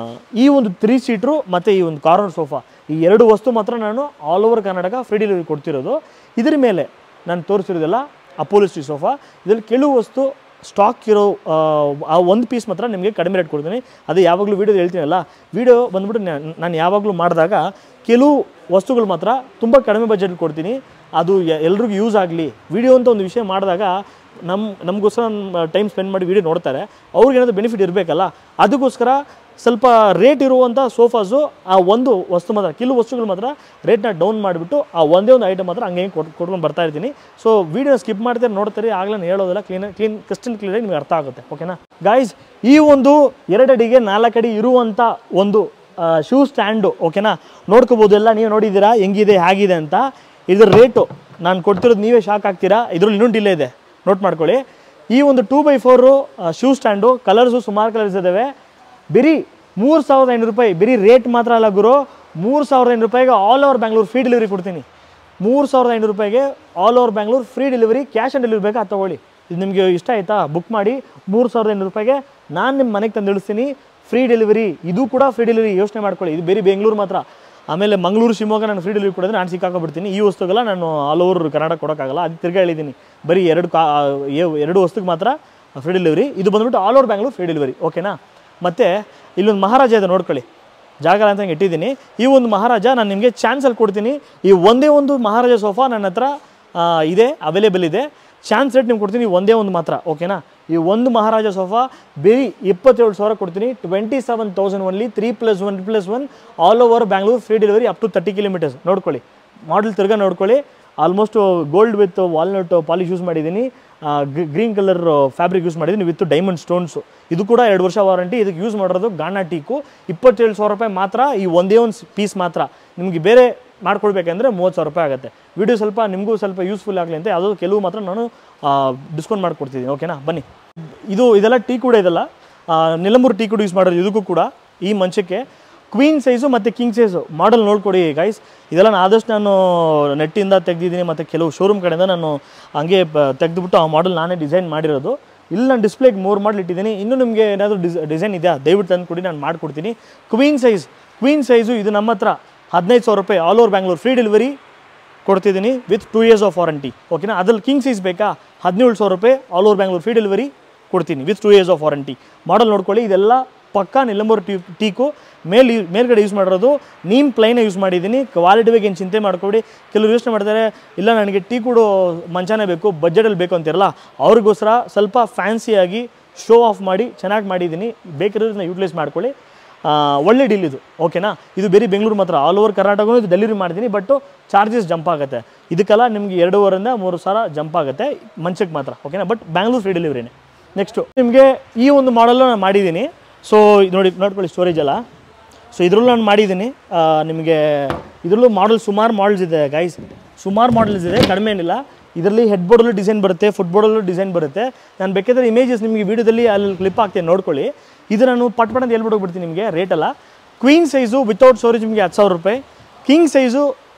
ಈ ಒಂದು ತ್ರೀ ಸೀಟ್ರು ಮತ್ತು ಈ ಒಂದು ಕಾರ್ನರ್ ಸೋಫಾ ಈ ಎರಡು ವಸ್ತು ಮಾತ್ರ ನಾನು all over Karnataka free delivery ಕೊಡ್ತಿರೋದು ಇದ್ರ ಮೇಲೆ ನಾನು ತೋರಿಸಿರೋದೆಲ್ಲ ಅಪೋಲಿಸ್ಟಿ ಸೋಫಾ ಇದರಲ್ಲಿ ಕೆಲವು ವಸ್ತು ಸ್ಟಾಕ್ ಇರೋ ಆ, ಆ ಒಂದು ಪೀಸ್ ಮಾತ್ರ ನಿಮಗೆ ಕಡಿಮೆ ರೇಟ್ ಕೊಡ್ತೀನಿ ಅದು ಯಾವಾಗಲೂ ವೀಡಿಯೋ ಹೇಳ್ತೀನಲ್ಲ ವೀಡಿಯೋ ಬಂದ್ಬಿಟ್ಟು ನಾ- ನಾನು ಯಾವಾಗಲೂ ಮಾಡಿದಾಗ ಕೆಲವು ವಸ್ತುಗಳು ಮಾತ್ರ ತುಂಬ ಕಡಿಮೆ ಬಜೆಟ್ ಕೊಡ್ತೀನಿ ಅದು ಎ- ಎಲ್ರಿಗೂ ಯೂಸ್ ಆಗಲಿ ವಿಡಿಯೋ ಅಂತ ಒಂದು ವಿಷಯ ಮಾಡಿದಾಗ ನಮ್ಮ ನಮಗೋಸ್ಕರ ಟೈಮ್ ಸ್ಪೆಂಡ್ ಮಾಡಿ ವಿಡಿಯೋ ನೋಡ್ತಾರೆ ಅವ್ರಿಗೆ ಏನಾದರೂ ಬೆನಿಫಿಟ್ ಇರಬೇಕಲ್ಲ ಅದಕ್ಕೋಸ್ಕರ ಸ್ವಲ್ಪ ರೇಟ್ ಇರುವಂಥ ಸೋಫಾಸು ಆ ಒಂದು ವಸ್ತು ಮಾತ್ರ ಕೆಲವು ವಸ್ತುಗಳು ಮಾತ್ರ ರೇಟ್ನ ಡೌನ್ ಮಾಡಿಬಿಟ್ಟು ಆ ಒಂದೇ ಒಂದು ಐಟಮ್ ಮಾತ್ರ ಹಂಗೆ ಕೊಟ್ ಕೊಟ್ಕೊಂಡು ಬರ್ತಾ ಇರ್ತೀನಿ ಸೊ ವೀಡಿಯೋ ಸ್ಕಿಪ್ ಮಾಡ್ತಾರೆ ನೋಡ್ತಾರೆ ಆಗಲೇ ಹೇಳೋದಿಲ್ಲ ಕ್ಲೀನ್ ಕ್ಲೀನ್ ಕ್ರಿಸ್ಟನ್ ಕ್ಲಿಯರಾಗಿ ನಿಮಗೆ ಅರ್ಥ ಆಗುತ್ತೆ ಓಕೆನಾ ಗಾಯ್ಸ್ ಈ ಒಂದು ಎರಡಡಿಗೆ ನಾಲ್ಕಡಿ ಇರುವಂಥ ಒಂದು ಶೂ ಸ್ಟ್ಯಾಂಡು ಓಕೆನಾ ನೋಡ್ಕೋಬೋದು ಎಲ್ಲ ನೀವು ನೋಡಿದ್ದೀರಾ ಹೆಂಗಿದೆ ಹೇಗಿದೆ ಅಂತ ಇದ್ರ ರೇಟು ನಾನು ಕೊಡ್ತಿರೋದು ನೀವೇ ಶಾಕ್ ಆಗ್ತೀರಾ ಇದ್ರಲ್ಲಿ ಇನ್ನೊಂದು ಡಿಲೇ ಇದೆ ನೋಟ್ ಮಾಡ್ಕೊಳ್ಳಿ ಈ ಒಂದು two by four shoe stand colours ಸುಮಾರು ಕಲರ್ಸ್ ಇದ್ದಾವೆ ಬರೀ ಮೂರು ಸಾವಿರದ ಐನೂರು ರೂಪಾಯಿ ಬರೀ ರೇಟ್ ಮಾತ್ರ ಅಲ್ಲ ಗುರು ಮೂರು ಸಾವಿರದ ಐನೂರು ರೂಪಾಯಿಗೆ all over Bangalore free delivery ಕೊಡ್ತೀನಿ ಮೂರು ಸಾವಿರದ ಐನೂರು ರೂಪಾಯಿಗೆ all over Bangalore free delivery cash on delivery ಬೇಕಾ ಅದು ತೊಗೊಳ್ಳಿ ಇದು ನಿಮಗೆ ಇಷ್ಟ ಆಯಿತಾ ಬುಕ್ ಮಾಡಿ ಮೂರು ಸಾವಿರದ ಐನೂರು ರೂಪಾಯಿಗೆ ನಾನು ನಿಮ್ಮ ಮನೆಗೆ ತಂದು ಇಳಿಸ್ತೀನಿ ಫ್ರೀ ಡೆಲಿವರಿ ಇದು ಕೂಡ ಫ್ರೀ ಡೆಲಿವರಿ ಯೋಚನೆ ಮಾಡ್ಕೊಳ್ಳಿ ಇದು ಬರೀ ಬೆಂಗಳೂರು ಮಾತ್ರ ಆಮೇಲೆ ಮಂಗಳೂರು ಶಿವಮೊಗ್ಗ ನಾನು ಫ್ರೀ ಡೆಲಿವರಿ ಕೊಡಿದ್ರೆ ನಾನು ಸಿಕ್ಕಾಕೊಬಿಡ್ತೀನಿ ಈ ವಸ್ತುಗೆಲ್ಲ ನಾನು ಆಲ್ ಓವರ್ ಕರ್ನಾಟಕ ಕೊಡೋಕ್ಕಾಗಲ್ಲ ಅದು ತಿರ್ಗಾ ಹೇಳಿದ್ದೀನಿ ಬರೀ ಎರಡು ಕಾ ಏ- ಎರಡು ವಸ್ತುಗೆ ಮಾತ್ರ ಫ್ರೀ ಡೆಲಿವರಿ ಇದು ಬಂದ್ಬಿಟ್ಟು all over Bangalore free delivery ಓಕೆನಾ ಮತ್ತು ಇಲ್ಲೊಂದು ಮಹಾರಾಜ ಇದೆ ನೋಡ್ಕೊಳ್ಳಿ ಜಾಗ ಅಂತ ಹಂಗೆ ಇಟ್ಟಿದ್ದೀನಿ ಈ ಒಂದು ಮಹಾರಾಜ ನಾನು ನಿಮಗೆ ಚಾನ್ಸಲ್ಲಿ ಕೊಡ್ತೀನಿ ಈ ಒಂದೇ ಒಂದು ಮಹಾರಾಜ ಸೋಫಾ ನನ್ನ ಹತ್ರ ಆ, ಇದೆ ಅವೈಲೇಬಲ್ ಇದೆ ಚಾನ್ಸ್ ರೇಟ್ ನಿಮ್ಗೆ ಕೊಡ್ತೀನಿ ಒಂದೇ ಒಂದು ಮಾತ್ರ ಓಕೆನಾ ಈ ಒಂದು ಮಹಾರಾಜ ಸೋಫಾ ಬೇರೆ ಇಪ್ಪತ್ತೇಳು ಸಾವಿರ ಕೊಡ್ತೀನಿ twenty seven thousand only three plus one plus one all over Bangalore free delivery up to thirty kilometres ನೋಡ್ಕೊಳ್ಳಿ ಮಾಡಲ್ ತಿರ್ಗಾ ನೋಡ್ಕೊಳ್ಳಿ almost gold with walnut polish use ಮಾಡಿದ್ದೀನಿ ಗ್ರೀನ್ ಕಲರ್ ಫ್ಯಾಬ್ರಿಕ್ ಯೂಸ್ ಮಾಡಿದ್ದೀನಿ ವಿತ್ ಡೈಮಂಡ್ ಸ್ಟೋನ್ಸು ಇದು ಕೂಡ ಎರಡು ವರ್ಷ ವಾರಂಟಿ ಇದಕ್ಕೆ ಯೂಸ್ ಮಾಡಿರೋದು ಗಾಣಾ ಟೀಕು ಇಪ್ಪತ್ತೇಳು ಸಾವಿರ ರೂಪಾಯಿ ಮಾತ್ರ ಈ ಒಂದೇ ಒಂದು ಪೀಸ್ ಮಾತ್ರ ನಿಮಗೆ ಬೇರೆ ಮಾಡ್ಕೊಳ್ಬೇಕಂದ್ರೆ ಮೂವತ್ತು ಸಾವಿರ ರೂಪಾಯಿ ಆಗುತ್ತೆ ವಿಡಿಯೋ ಸ್ವಲ್ಪ ನಿಮಗೂ ಸ್ವಲ್ಪ ಯೂಸ್ಫುಲ್ ಆಗಲಿ ಅಂತ ಯಾವುದೋ ಕೆಲವು ಮಾತ್ರ ನಾನು ಡಿಸ್ಕೌಂಟ್ ಮಾಡಿಕೊಡ್ತಿದ್ದೀನಿ ಓಕೆನಾ ಬನ್ನಿ ಇದು ಇದೆಲ್ಲ ಟೀ ಕೂಡ ಇದೆಲ್ಲ ಆ, ನಿಲಂಬೂರು ಟೀ ಕೂಡ ಯೂಸ್ ಮಾಡೋದು ಇದಕ್ಕೂ ಕೂಡ ಈ ಮಂಚಕ್ಕೆ ಕ್ವೀನ್ ಸೈಜು ಮತ್ತು ಕಿಂಗ್ ಸೈಜು ಮಾಡಲ್ ನೋಡ್ಕೊಡಿ ಗೈಸ್ ಇದೆಲ್ಲ ನಾನು ಆದಷ್ಟು ನಾನು ನೆಟ್ಟಿಂದ ತೆಗೆದಿದ್ದೀನಿ ಮತ್ತು ಕೆಲವು ಶೋರೂಮ್ ಕಡೆಯಿಂದ ನಾನು ಹಂಗೆ ಬ- ತೆಗೆದುಬಿಟ್ಟು ಆ ಮಾಡಲ್ ನಾನೇ ಡಿಸೈನ್ ಮಾಡಿರೋದು ಇಲ್ಲಿ ನಾನು ಡಿಸ್ಪ್ಲೇಗೆ ಮೂರು ಮಾಡಲ್ ಇಟ್ಟಿದ್ದೀನಿ ಇನ್ನೂ ನಿಮಗೆ ಏನಾದರೂ ಡಿಸ್ ಡಿಸೈನ್ ಇದೆಯಾ ದಯವಿಟ್ಟು ತಂದು ಕೊಡಿ ನಾನು ಮಾಡಿಕೊಡ್ತೀನಿ ಕ್ವೀನ್ ಸೈಜ್ ಕ್ವೀನ್ ಸೈಜು ಇದು ನಮ್ಮ ಹತ್ರ ಹದಿನೈದು ಸಾವಿರ ರೂಪಾಯಿ all over Bangalore free delivery ಕೊಡ್ತಿದ್ದೀನಿ with two years of warranty ಓಕೆನಾ ಅದ್ರಲ್ಲಿ ಕಿಂಗ್ ಸೈಜ್ ಬೇಕಾ ಹದಿನೇಳು ಸಾವಿರ ರೂಪಾಯಿ all over Bangalore free delivery ಕೊಡ್ತೀನಿ with two years of warranty model ನೋಡ್ಕೊಳ್ಳಿ ಇದೆಲ್ಲ ಪಕ್ಕಾ ನಿಲಂಬೂರು ಟೀ ಟೀಕು ಮೇಲ್ ಮೇಲ್ಗಡೆ ಯೂಸ್ ಮಾಡಿರೋದು ನೀಮ್ ಪ್ಲೈನೇ ಯೂಸ್ ಮಾಡಿದ್ದೀನಿ ಕ್ವಾಲಿಟಿ ಬಗ್ಗೆ ಏನು ಚಿಂತೆ ಮಾಡ್ಕೊಡಿ ಕೆಲವರು ಯೋಚನೆ ಮಾಡ್ತಾರೆ ಇಲ್ಲ ನನಗೆ ಟೀ ಕೂಡ ಮಂಚಾನೇ ಬೇಕು ಬಜೆಟಲ್ಲಿ ಬೇಕು ಅಂತಿರಲ್ಲ ಅವ್ರಿಗೋಸ್ಕರ ಸ್ವಲ್ಪ ಫ್ಯಾನ್ಸಿಯಾಗಿ ಶೋ ಆಫ್ ಮಾಡಿ ಚೆನ್ನಾಗಿ ಮಾಡಿದ್ದೀನಿ ಬೇಕಿರೋದನ್ನ ಯೂಟಿಲೈಸ್ ಮಾಡ್ಕೊಳ್ಳಿ ಆ, ಒಳ್ಳೆ ಡೀಲ್ ಇದು ಓಕೆನಾ ಇದು ಬರೀ ಬೆಂಗಳೂರು ಮಾತ್ರ ಆಲ್ ಓವರ್ ಕರ್ನಾಟಕನೂ ಇದು ಡೆಲಿವರಿ ಮಾಡ್ತೀನಿ ಬಟ್ ಚಾರ್ಜಸ್ ಜಂಪ್ ಆಗುತ್ತೆ ಇದಕ್ಕೆಲ್ಲ ನಿಮಗೆ ಎರಡೂವರೆಯಿಂದ ಮೂರು ಸಾವಿರ ಜಂಪ್ ಆಗುತ್ತೆ ಮಂಚಕ್ಕೆ ಮಾತ್ರ ಓಕೆನಾ ಬಟ್ ಬ್ಯಾಂಗ್ಳೂರ್ ಫ್ರೀ ಡೆಲಿವರಿನೇ ನೆಕ್ಸ್ಟು ನಿಮಗೆ ಈ ಒಂದು ಮಾಡಲು ನಾನು ಮಾಡಿದ್ದೀನಿ ಸೊ ಇದು ನೋಡಿ ನೋಡ್ಕೊಳ್ಳಿ ಸ್ಟೋರೇಜ್ ಎಲ್ಲ ಸೊ ಇದರಲ್ಲೂ ನಾನು ಮಾಡಿದ್ದೀನಿ ಆ, ನಿಮಗೆ ಇದರಲ್ಲೂ ಮಾಡಲ್ ಸುಮಾರು ಮಾಡಲ್ಸ್ ಇದೆ ಗೈಸ್ ಸುಮಾರು ಮಾಡಲ್ಸ್ ಇದೆ ಕಡಿಮೆ ಏನಿಲ್ಲ ಇದರಲ್ಲಿ ಹೆಡ್ ಬೋರ್ಡಲ್ಲೂ ಡಿಸೈನ್ ಬರುತ್ತೆ ಫುಟ್ ಬೋರ್ಡಲ್ಲೂ ಡಿಸೈನ್ ಬರುತ್ತೆ ನಾನು ಬೇಕಾದ್ರೆ ಇಮೇಜಸ್ ನಿಮಗೆ ವೀಡಿಯೋದಲ್ಲಿ ಅಲ್ಲಿ ಕ್ಲಿಪ್ ಹಾಕ್ತೀನಿ ನೋಡ್ಕೊಳ್ಳಿ ಇದು ನಾನು ಪಟ್ ಪಟ್ ಅಂತ ಹೇಳ್ಬಿಟ್ಟು ಹೋಗ್ಬಿಡ್ತೀನಿ ನಿಮಗೆ ರೇಟ್ ಎಲ್ಲ ಕ್ವೀನ್ ಸೈಜು ವಿತೌಟ್ ಸ್ಟೋರೇಜ್ ನಿಮಗೆ ಹತ್ತು ಸಾವಿರ ರೂಪಾಯಿ king size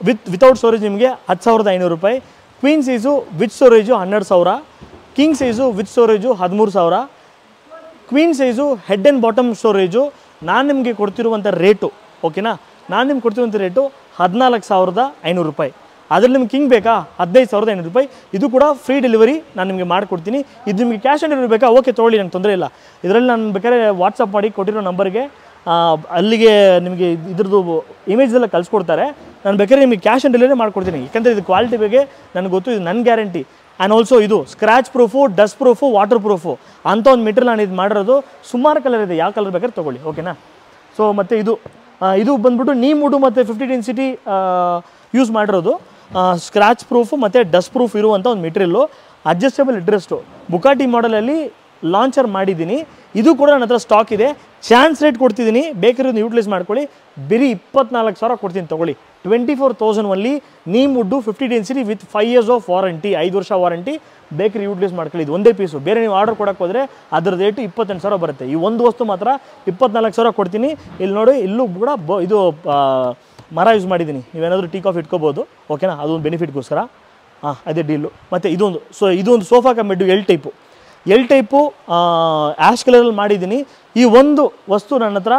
with without storage ನಿಮಗೆ ಹತ್ತು ಸಾವಿರದ ಐನೂರು ರೂಪಾಯಿ ಕ್ವೀನ್ ಸೈಜು ವಿತ್ ಸ್ಟೋರೇಜು ಹನ್ನೆರಡು ಸಾವಿರ ಕಿಂಗ್ ಸೈಜು ವಿತ್ ಸ್ಟೋರೇಜು ಹದಿಮೂರು ಸಾವಿರ queen size head and bottom storage ನಾನು ನಿಮಗೆ ಕೊಡ್ತಿರುವಂಥ ರೇಟು ಓಕೆನಾ ನಾನು ನಿಮ್ಗೆ ಕೊಡ್ತಿರುವಂಥ ರೇಟು ಹದಿನಾಲ್ಕು ಸಾವಿರದ ಐನೂರು ರೂಪಾಯಿ ಅದ್ರಲ್ಲಿ ನಿಮ್ಗೆ ಕಿಂಗ್ ಬೇಕಾ ಹದಿನೈದು ಸಾವಿರದ ಐನೂರು ರೂಪಾಯಿ ಇದು ಕೂಡ ಫ್ರೀ ಡೆಲಿವರಿ ನಾನು ನಿಮಗೆ ಮಾಡಿಕೊಡ್ತೀನಿ ಇದು ನಿಮಗೆ ಕ್ಯಾಶ್ ಆನ್ ಡೆಲಿವರಿ ಬೇಕಾ ಓಕೆ ತೊಗೊಳ್ಳಿ ನಂಗೆ ತೊಂದರೆ ಇಲ್ಲ ಇದರಲ್ಲಿ ನಾನು ಬೇಕಾದ್ರೆ ವಾಟ್ಸಪ್ ಮಾಡಿ ಕೊಟ್ಟಿರೋ ನಂಬರ್ಗೆ ಅಲ್ಲಿಗೆ ನಿಮಗೆ ಇದ್ರದ್ದು ಇಮೇಜ್ ಎಲ್ಲ ಕಳಿಸ್ಕೊಡ್ತಾರೆ ನಾನು ಬೇಕಾದ್ರೆ ನಿಮಗೆ ಕ್ಯಾಶ್ ಆನ್ ಡೆಲಿವರಿ ಮಾಡ್ಕೊಡ್ತೀನಿ ಯಾಕಂದರೆ ಇದು ಕ್ವಾಲಿಟಿ ಬಗ್ಗೆ ನನಗೆ ಗೊತ್ತು ಇದು ನನ್ನ ಗ್ಯಾರಂಟಿ ಆ್ಯಂಡ್ ಆಲ್ಸೋ ಇದು scratch proof dust proof water proof ಅಂಥ ಒಂದು ಮೆಟೀರಿಯಲ್ ನಾನು ಇದು ಮಾಡಿರೋದು ಸುಮಾರು ಕಲರ್ ಇದೆ ಯಾವ ಕಲರ್ ಬೇಕಾದ್ರೆ ತೊಗೊಳ್ಳಿ ಓಕೆನಾ ಸೊ ಮತ್ತು ಇದು ಆ, ಇದು ಬಂದ್ಬಿಟ್ಟು ನೀ ಮುಡು ಮತ್ತು ಫಿಫ್ಟಿ ಡೆನ್ಸಿಟಿ ಯೂಸ್ ಮಾಡಿರೋದು ಸ್ಕ್ರ್ಯಾಚ್ ಪ್ರೂಫು ಮತ್ತು ಡಸ್ಟ್ ಪ್ರೂಫ್ ಇರುವಂಥ ಒಂದು ಮೆಟೀರಿಯಲ್ಲು ಅಡ್ಜಸ್ಟಬಲ್ ಇಂಟ್ರೆಸ್ಟು ಬುಕಾಟಿ ಮಾಡಲಲ್ಲಿ ಲಾಂಚರ್ ಮಾಡಿದ್ದೀನಿ ಇದು ಕೂಡ ನನ್ನ ಹತ್ರ ಸ್ಟಾಕ್ ಇದೆ ಚಾನ್ಸ್ ರೇಟ್ ಕೊಡ್ತಿದ್ದೀನಿ ಬೇಕಾದ್ರೆ ಯೂಟಿಲೈಸ್ ಮಾಡ್ಕೊಳ್ಳಿ ಬರೀ ಇಪ್ಪತ್ನಾಲ್ಕು ಸಾವಿರ ಕೊಡ್ತೀನಿ ತೊಗೊಳ್ಳಿ twenty four thousand only neem wood fifty density with five years of warranty ಐದು ವರ್ಷ ವಾರಂಟಿ ಬೇಕರಿ ಯೂಟಿಲೈಸ್ ಮಾಡ್ಕೊಳ್ಳಿ ಇದು ಒಂದೇ ಪೀಸು ಬೇರೆ ನೀವು ಆರ್ಡರ್ ಕೊಡಕ್ಕೆ ಹೋದರೆ ಅದ್ರ ರೇಟು ಇಪ್ಪತ್ತೆಂಟು ಸಾವಿರ ಬರುತ್ತೆ ಈ ಒಂದು ವಸ್ತು ಮಾತ್ರ ಇಪ್ಪತ್ನಾಲ್ಕು ಸಾವಿರ ಕೊಡ್ತೀನಿ ಇಲ್ಲಿ ನೋಡಿ ಇಲ್ಲೂ ಕೂಡ ಬ ಇದು ಆ, ಮರ ಯೂಸ್ ಮಾಡಿದ್ದೀನಿ ನೀವೇನಾದರೂ ಟೀ ಕಾಫಿ ಇಟ್ಕೋಬೋದು ಓಕೆನಾ ಅದೊಂದು ಬೆನಿಫಿಟ್ಗೋಸ್ಕರ ಹಾಂ ಅದೇ ಡೀಲು ಮತ್ತು ಇದೊಂದು ಸೊ ಇದೊಂದು ಸೋಫಾ ಕಮ್ಮಿಟ್ಟು L type L type ash ಕಲರಲ್ಲಿ ಮಾಡಿದ್ದೀನಿ ಈ ಒಂದು ವಸ್ತು ನನ್ನ ಹತ್ರ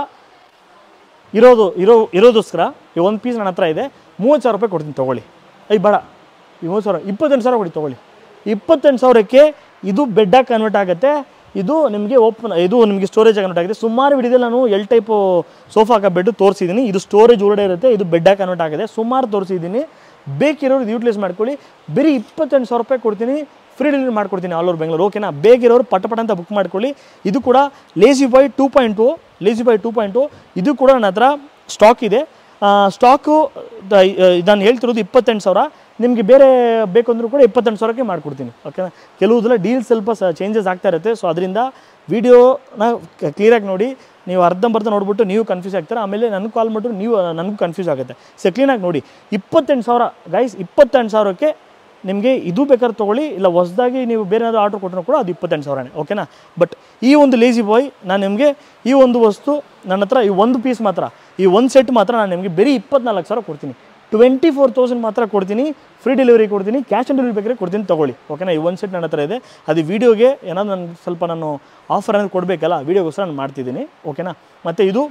ಇರೋದು ಇರೋ ಇರೋದೋಸ್ಕರ ಈ ಒಂದು ಪೀಸ್ ನನ್ನ ಹತ್ರ ಇದೆ ಮೂವತ್ತು ಸಾವಿರ ರೂಪಾಯಿ ಕೊಡ್ತೀನಿ ತೊಗೊಳ್ಳಿ ಐ ಬೇಡ ಈ ಮೂವತ್ತು ಸಾವಿರ ಇಪ್ಪತ್ತೆಂಟು ಸಾವಿರ ಕೊಡಿ ತೊಗೊಳ್ಳಿ ಇಪ್ಪತ್ತೆಂಟು ಸಾವಿರಕ್ಕೆ ಇದು ಬೆಡ್ಡಾಗಿ ಕನ್ವರ್ಟ್ ಆಗುತ್ತೆ ಇದು ನಿಮಗೆ ಓಪನ್ ಇದು ನಿಮಗೆ ಸ್ಟೋರೇಜ್ ಕನ್ವರ್ಟ್ ಆಗಿದೆ ಸುಮಾರು ವಿಡಿಯೋದಲ್ಲಿ ನಾನು ಎಲ್ ಟೈಪು ಸೋಫಾ ಬೆಡ್ ತೋರಿಸಿದ್ದೀನಿ ಇದು ಸ್ಟೋರೇಜ್ ಒಳಗಡೆ ಇರುತ್ತೆ ಇದು ಬೆಡ್ಡಾಗಿ ಕನ್ವರ್ಟ್ ಆಗಿದೆ ಸುಮಾರು ತೋರಿಸಿದ್ದೀನಿ ಬೇಕಿರೋರು ಇದು ಯೂಟಿಲೈಸ್ ಮಾಡ್ಕೊಳ್ಳಿ ಬರೀ ಇಪ್ಪತ್ತೆಂಟು ಸಾವಿರ ರೂಪಾಯಿ ಕೊಡ್ತೀನಿ ಫ್ರೀ ಡೆಲಿವರಿ ಮಾಡ್ಕೊಡ್ತೀನಿ ಆಲ್ ಓವರ್ ಬೆಂಗಳೂರು ಓಕೆನಾ ಬೇಗಿರೋರು ಪಟ ಪಟ ಅಂತ ಬುಕ್ ಮಾಡ್ಕೊಳ್ಳಿ ಇದು ಕೂಡ lazy boy two point two lazy boy two point two ಇದು ಕೂಡ ನನ್ನ ಹತ್ರ ಸ್ಟಾಕ್ ಇದೆ ಸ್ಟಾಕು ನಾನು ಹೇಳ್ತಿರೋದು ಇಪ್ಪತ್ತೆಂಟು ಸಾವಿರ ನಿಮಗೆ ಬೇರೆ ಬೇಕು ಅಂದರೂ ಕೂಡ ಇಪ್ಪತ್ತೆಂಟು ಸಾವಿರಕ್ಕೆ ಮಾಡಿಕೊಡ್ತೀನಿ ಓಕೆನಾ ಕೆಲವುದೆಲ್ಲ ಡೀಲ್ ಸ್ವಲ್ಪ ಸ ಚೇಂಜಸ್ ಆಗ್ತಾ ಇರುತ್ತೆ ಸೊ ಅದರಿಂದ ವೀಡಿಯೋನ ಕ್ಲಿಯರಾಗಿ ನೋಡಿ ನೀವು ಅರ್ಧಂಬರ್ಧ ನೋಡ್ಬಿಟ್ಟು ನೀವು ಕನ್ಫ್ಯೂಸ್ ಆಗ್ತಾರೆ ಆಮೇಲೆ ನನಗೆ ಕಾಲ್ ಮಾಡಿದ್ರು ನೀವು ನನಗೂ ಕನ್ಫ್ಯೂಸ್ ಆಗುತ್ತೆ ಸೊ ಕ್ಲೀನಾಗಿ ನೋಡಿ ಇಪ್ಪತ್ತೆಂಟು ಸಾವಿರ ಗೈಸ್ ಇಪ್ಪತ್ತೆಂಟು ಸಾವಿರಕ್ಕೆ ನಿಮಗೆ ಇದು ಬೇಕಾದ್ರೆ ತೊಗೊಳ್ಳಿ ಇಲ್ಲ ಹೊಸದಾಗಿ ನೀವು ಬೇರೆ ಏನಾದರೂ ಆರ್ಡ್ರ್ ಕೊಟ್ಟರು ಕೂಡ ಅದು ಇಪ್ಪತ್ತೆಂಟು ಸಾವಿರನೇ ಓಕೆನಾ ಬಟ್ ಈ ಒಂದು ಲೇಜಿ ಬಾಯ್ ನಾನು ನಿಮಗೆ ಈ ಒಂದು ವಸ್ತು ನನ್ನ ಹತ್ರ ಈ ಒಂದು ಪೀಸ್ ಮಾತ್ರ ಈ ಒಂದು ಸೆಟ್ ಮಾತ್ರ ನಾನು ನಿಮಗೆ ಬರೀ ಇಪ್ಪತ್ನಾಲ್ಕು ಸಾವಿರ ಕೊಡ್ತೀನಿ ಟ್ವೆಂಟಿ ಫೋರ್ ತೌಸಂಡ್ ಮಾತ್ರ ಕೊಡ್ತೀನಿ ಫ್ರೀ ಡೆಲಿವರಿ ಕೊಡ್ತೀನಿ ಕ್ಯಾಶ್ ಆನ್ ಡೆಲಿವರಿ ಬೇಕಾದ್ರೆ ಕೊಡ್ತೀನಿ ತೊಗೊಳ್ಳಿ ಓಕೆನಾ ಈ ಒಂದು ಸೆಟ್ ನನ್ನ ಹತ್ರ ಇದೆ ಅದು ವೀಡಿಯೋಗೆ ಏನಾದ್ರು ನನಗೆ ಸ್ವಲ್ಪ ನಾನು ಆಫರ್ ಏನಾದ್ರು ಕೊಡಬೇಕಲ್ಲ ವೀಡಿಯೋಗೋಸ್ಕರ ನಾನು ಮಾಡ್ತಿದ್ದೀನಿ ಓಕೆನಾ ಮತ್ತು ಇದು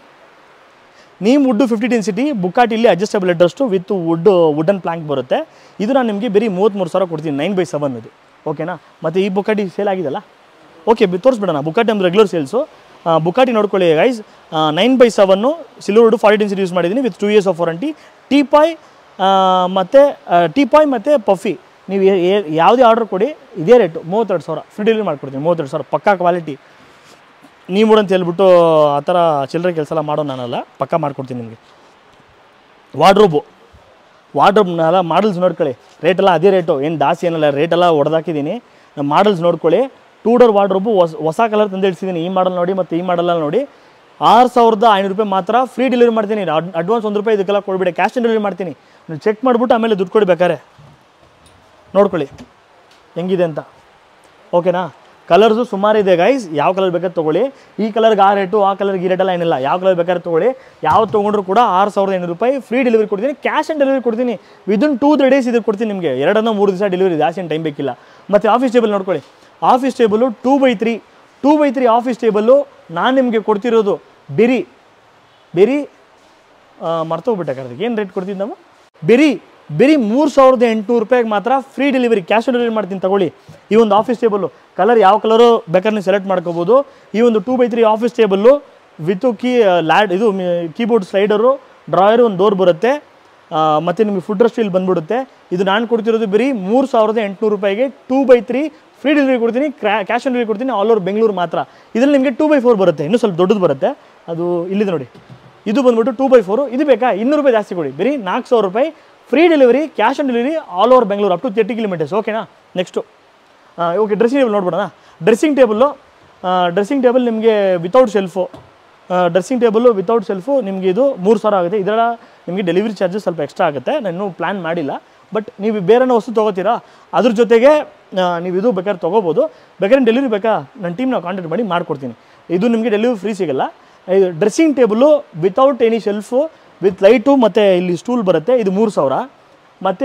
ನೀ ವುಡ್ಡು ಫಿಫ್ಟಿ ಡೆನ್ಸಿಟಿ ಬುಕ್ಕಾಟಿಲಿ ಅಡ್ಜಸ್ಟಬಲ್ ಅಡ್ರೆಸ್ಟು ವಿತ್ ವುಡ್ ವುಡನ್ ಪ್ಲಾಂಕ್ ಬರುತ್ತೆ ಇದು ನಾನು ನಿಮಗೆ ಬರೀ ಮೂವತ್ತ್ಮೂರು ಸಾವಿರ ಕೊಡ್ತೀನಿ ನೈನ್ ಬೈ ಸೆವೆನ್ ಇದು ಓಕೆನಾ ಮತ್ತು ಈ ಬುಕ್ಕಾಟಿ ಸೇಲ್ ಆಗಿದೆಲ್ಲ ಓಕೆ ಬಿ ತೋರಿಸ್ಬಿಡೋಣ ಬುಕ್ಕಾಟಿ ನಮ್ದು ರೆಗ್ಯುಲರ್ ಸೇಲ್ಸು ಬುಕ್ಕಾಟಿ ನೋಡ್ಕೊಳ್ಳಿ guys nine by seven silver wood forty density use ಮಾಡಿದ್ದೀನಿ with two years of warranty teapoy ಮತ್ತು ಟೀಪಾಯ್ ಮತ್ತು ಪಫಿ ನೀವು ಏ- ಏ- ಯಾವುದೇ ಆರ್ಡರ್ ಕೊಡಿ ಇದೇ ರೇಟು ಮೂವತ್ತೆರಡು ಸಾವಿರ ಫ್ರೀ ಡೆಲಿವರಿ ಮಾಡ್ಕೊಡ್ತೀನಿ ಮೂವತ್ತೆರಡು ಸಾವಿರ ಪಕ್ಕಾ ಕ್ವಾಲಿಟಿ ನೀವು ಅಂತ ಹೇಳ್ಬಿಟ್ಟು ಆ ಥರ ಚಿಲ್ಲರೆ ಕೆಲಸ ಎಲ್ಲ ಮಾಡೋ ನಾನಲ್ಲ ಪಕ್ಕ ಮಾಡ್ಕೊಡ್ತೀನಿ ನಿಮಗೆ ವಾರ್ಡ್ರೋಬು ವಾರ್ಡ್ರೋಬ್ನೆಲ್ಲ ಮಾಡಲ್ಸ್ ನೋಡ್ಕೊಳ್ಳಿ ರೇಟೆಲ್ಲ ಅದೇ ರೇಟು ಏನು ಜಾಸ್ತಿ ಏನಲ್ಲ ರೇಟೆಲ್ಲ ಹೊಡೆದಾಕಿದ್ದೀನಿ ಮಾಡಲ್ಸ್ ನೋಡ್ಕೊಳ್ಳಿ ಟೂ ಡೋರ್ ವಾರ್ಡ್ರೋಬು ಹೊಸ ಹೊಸ ಕಲರ್ ತಂದು ಇಳಿಸಿದ್ದೀನಿ ಈ ಮಾಡಲ್ ನೋಡಿ ಮತ್ತು ಈ ಮಾಡಲ್ಲ ನೋಡಿ ಆರು ಸಾವಿರದ ಐನೂರು ರೂಪಾಯಿ ಮಾತ್ರ ಫ್ರೀ ಡೆಲಿವರಿ ಮಾಡ್ತೀನಿ ಅಡ್ವಾನ್ಸ್ ಒಂದು ರೂಪಾಯಿ ಇದಕ್ಕೆಲ್ಲ ಕೊಡ್ಬೇಡಿ ಕ್ಯಾಶ್ ಆನ್ ಡೆಲಿವರಿ ಮಾಡ್ತೀನಿ ನೀವು ಚೆಕ್ ಮಾಡಿಬಿಟ್ಟು ಆಮೇಲೆ ದುಡ್ಡು ಕೊಡ್ಬೇಕಾರೆ ನೋಡ್ಕೊಳ್ಳಿ ಹೆಂಗಿದೆ ಅಂತ ಓಕೆನಾ ಕಲರ್ಸು ಸುಮಾರು ಇದೆ ಗೈಸ್ ಯಾವ ಕಲರ್ ಬೇಕಾದ್ರೆ ತೊಗೊಳ್ಳಿ ಈ ಕಲರ್ಗೆ ಆ ರೇಟು ಆ ಕಲರ್ಗೆ ಈ ರೇಟೆಲ್ಲ ಏನಿಲ್ಲ ಯಾವ ಕಲರ್ ಬೇಕಾದ್ರೆ ತೊಗೊಳ್ಳಿ ಯಾವ ತೊಗೊಂಡ್ರು ಕೂಡ ಆರು ಸಾವಿರದ ಐನೂರು ರೂಪಾಯಿ ಫ್ರೀ ಡೆಲಿವರಿ ಕೊಡ್ತೀನಿ ಕ್ಯಾಶ್ ಆನ್ ಡೆಲಿವರಿ ಕೊಡ್ತೀನಿ ವಿದಿನ್ ಟೂ ತ್ರೀ ಡೇಸ್ ಇದು ಕೊಡ್ತೀನಿ ನಿಮಗೆ ಎರಡನ್ನ ಮೂರು ದಿವಸ ಡೆಲಿವರಿ ಜಾಸ್ತಿ ಟೈಮ್ ಬೇಕಿಲ್ಲ ಮತ್ತು ಆಫೀಸ್ ಟೇಬಲ್ ನೋಡ್ಕೊಳ್ಳಿ office table two by three two by three office table ನಾನು ನಿಮಗೆ ಕೊಡ್ತಿರೋದು ಬೆರಿ ಬೆರಿ ಮರ್ತೋಗ್ಬಿಟ್ಟೆ ಕರೆದಕ್ಕೆ ಏನು ರೇಟ್ ಕೊಡ್ತೀನಿ ನಾವು ಬೆರಿ ಬೆರಿ ಮೂರು ಸಾವಿರದ ಎಂಟುನೂರು ರೂಪಾಯಿಗೆ ಮಾತ್ರ free delivery cash on delivery ಮಾಡ್ತೀನಿ ತಗೊಳ್ಳಿ ಈ ಒಂದು ಆಫೀಸ್ ಟೇಬಲ್ಲು ಕಲರ್ ಯಾವ ಕಲರು ಬೇಕಾದ್ರೆ ನೀವು ಸೆಲೆಕ್ಟ್ ಮಾಡ್ಕೋಬೋದು ಈ ಒಂದು two by three office table with key ಲ್ಯಾಡ್ ಇದು ಕೀಬೋರ್ಡ್ ಸ್ಲೈಡರು ಡ್ರಾಯರು ಒಂದು ಡೋರ್ ಬರುತ್ತೆ ಮತ್ತು ನಿಮಗೆ ಫುಡ್ ರೆಸ್ಟ್ ಇಲ್ಲಿ ಬಂದ್ಬಿಡುತ್ತೆ ಇದು ನಾನು ಕೊಡ್ತಿರೋದು ಬರೀ ಮೂರು ಸಾವಿರದ ಎಂಟುನೂರು ರೂಪಾಯಿಗೆ two by three free delivery ಕೊಡ್ತೀನಿ ಕ್ಯಾಶ್ ಆನ್ ಡೆಲಿವರಿ ಕೊಡ್ತೀನಿ ಆಲ್ ಓವರ್ ಬೆಂಗಳೂರು ಮಾತ್ರ ಇದರಲ್ಲಿ ನಿಮಗೆ ಟೂ ಬೈ ಫೋರ್ ಬರುತ್ತೆ ಇನ್ನೂ ಸ್ವಲ್ಪ ದೊಡ್ಡದು ಬರುತ್ತೆ ಅದು ಇಲ್ಲಿದೆ ನೋಡಿ ಇದು ಬಂದ್ಬಿಟ್ಟು ಟೂ ಬೈ ಫೋರು ಇದು ಬೇಕಾ ಇನ್ನೂರು ರೂಪಾಯಿ ಜಾಸ್ತಿ ಕೊಡಿ ಬರೀ ನಾಲ್ಕು ಸಾವಿರ ರೂಪಾಯಿ free delivery cash on delivery all over Bengaluru up to thirty kilometres ಓಕೆನಾ ನೆಕ್ಸ್ಟು ಓಕೆ ಡ್ರೆಸ್ಸಿಂಗ್ ಟೇಬಲ್ ನೋಡ್ಬಿಡೋಣ ಡ್ರೆಸ್ಸಿಂಗ್ ಟೇಬಲ್ಲು ಡ್ರೆಸ್ಸಿಂಗ್ ಟೇಬಲ್ ನಿಮಗೆ without shelf dressing table without shelf ನಿಮಗೆ ಇದು ಮೂರು ಸಾವಿರ ಆಗುತ್ತೆ ಇದರ ನಿಮಗೆ ಡೆಲಿವರಿ ಚಾರ್ಜಸ್ ಸ್ವಲ್ಪ ಎಕ್ಸ್ಟ್ರಾ ಆಗುತ್ತೆ ನಾನು ಇನ್ನೂ ಪ್ಲ್ಯಾನ್ ಮಾಡಿಲ್ಲ ಬಟ್ ನೀವು ಬೇರೆ ವಸ್ತು ತೊಗೋತೀರಾ ಅದ್ರ ಜೊತೆಗೆ ಆ, ನೀವು ಇದು ಬೇಕಾದ್ರೆ ತೊಗೋಬೋದು ಬೇಕಾದ್ರೆ ಡೆಲಿವರಿ ಬೇಕಾ ನನ್ನ ಟೀಮ್ನ ಕಾಂಟ್ಯಾಕ್ಟ್ ಮಾಡಿ ಮಾಡಿಕೊಡ್ತೀನಿ ಇದು ನಿಮಗೆ ಡೆಲಿವರಿ ಫ್ರೀ ಸಿಗಲ್ಲ ಇದು dressing table without any shelf with light ಮತ್ತು ಇಲ್ಲಿ ಸ್ಟೂಲ್ ಬರುತ್ತೆ ಇದು ಮೂರು ಸಾವಿರ ಮತ್ತು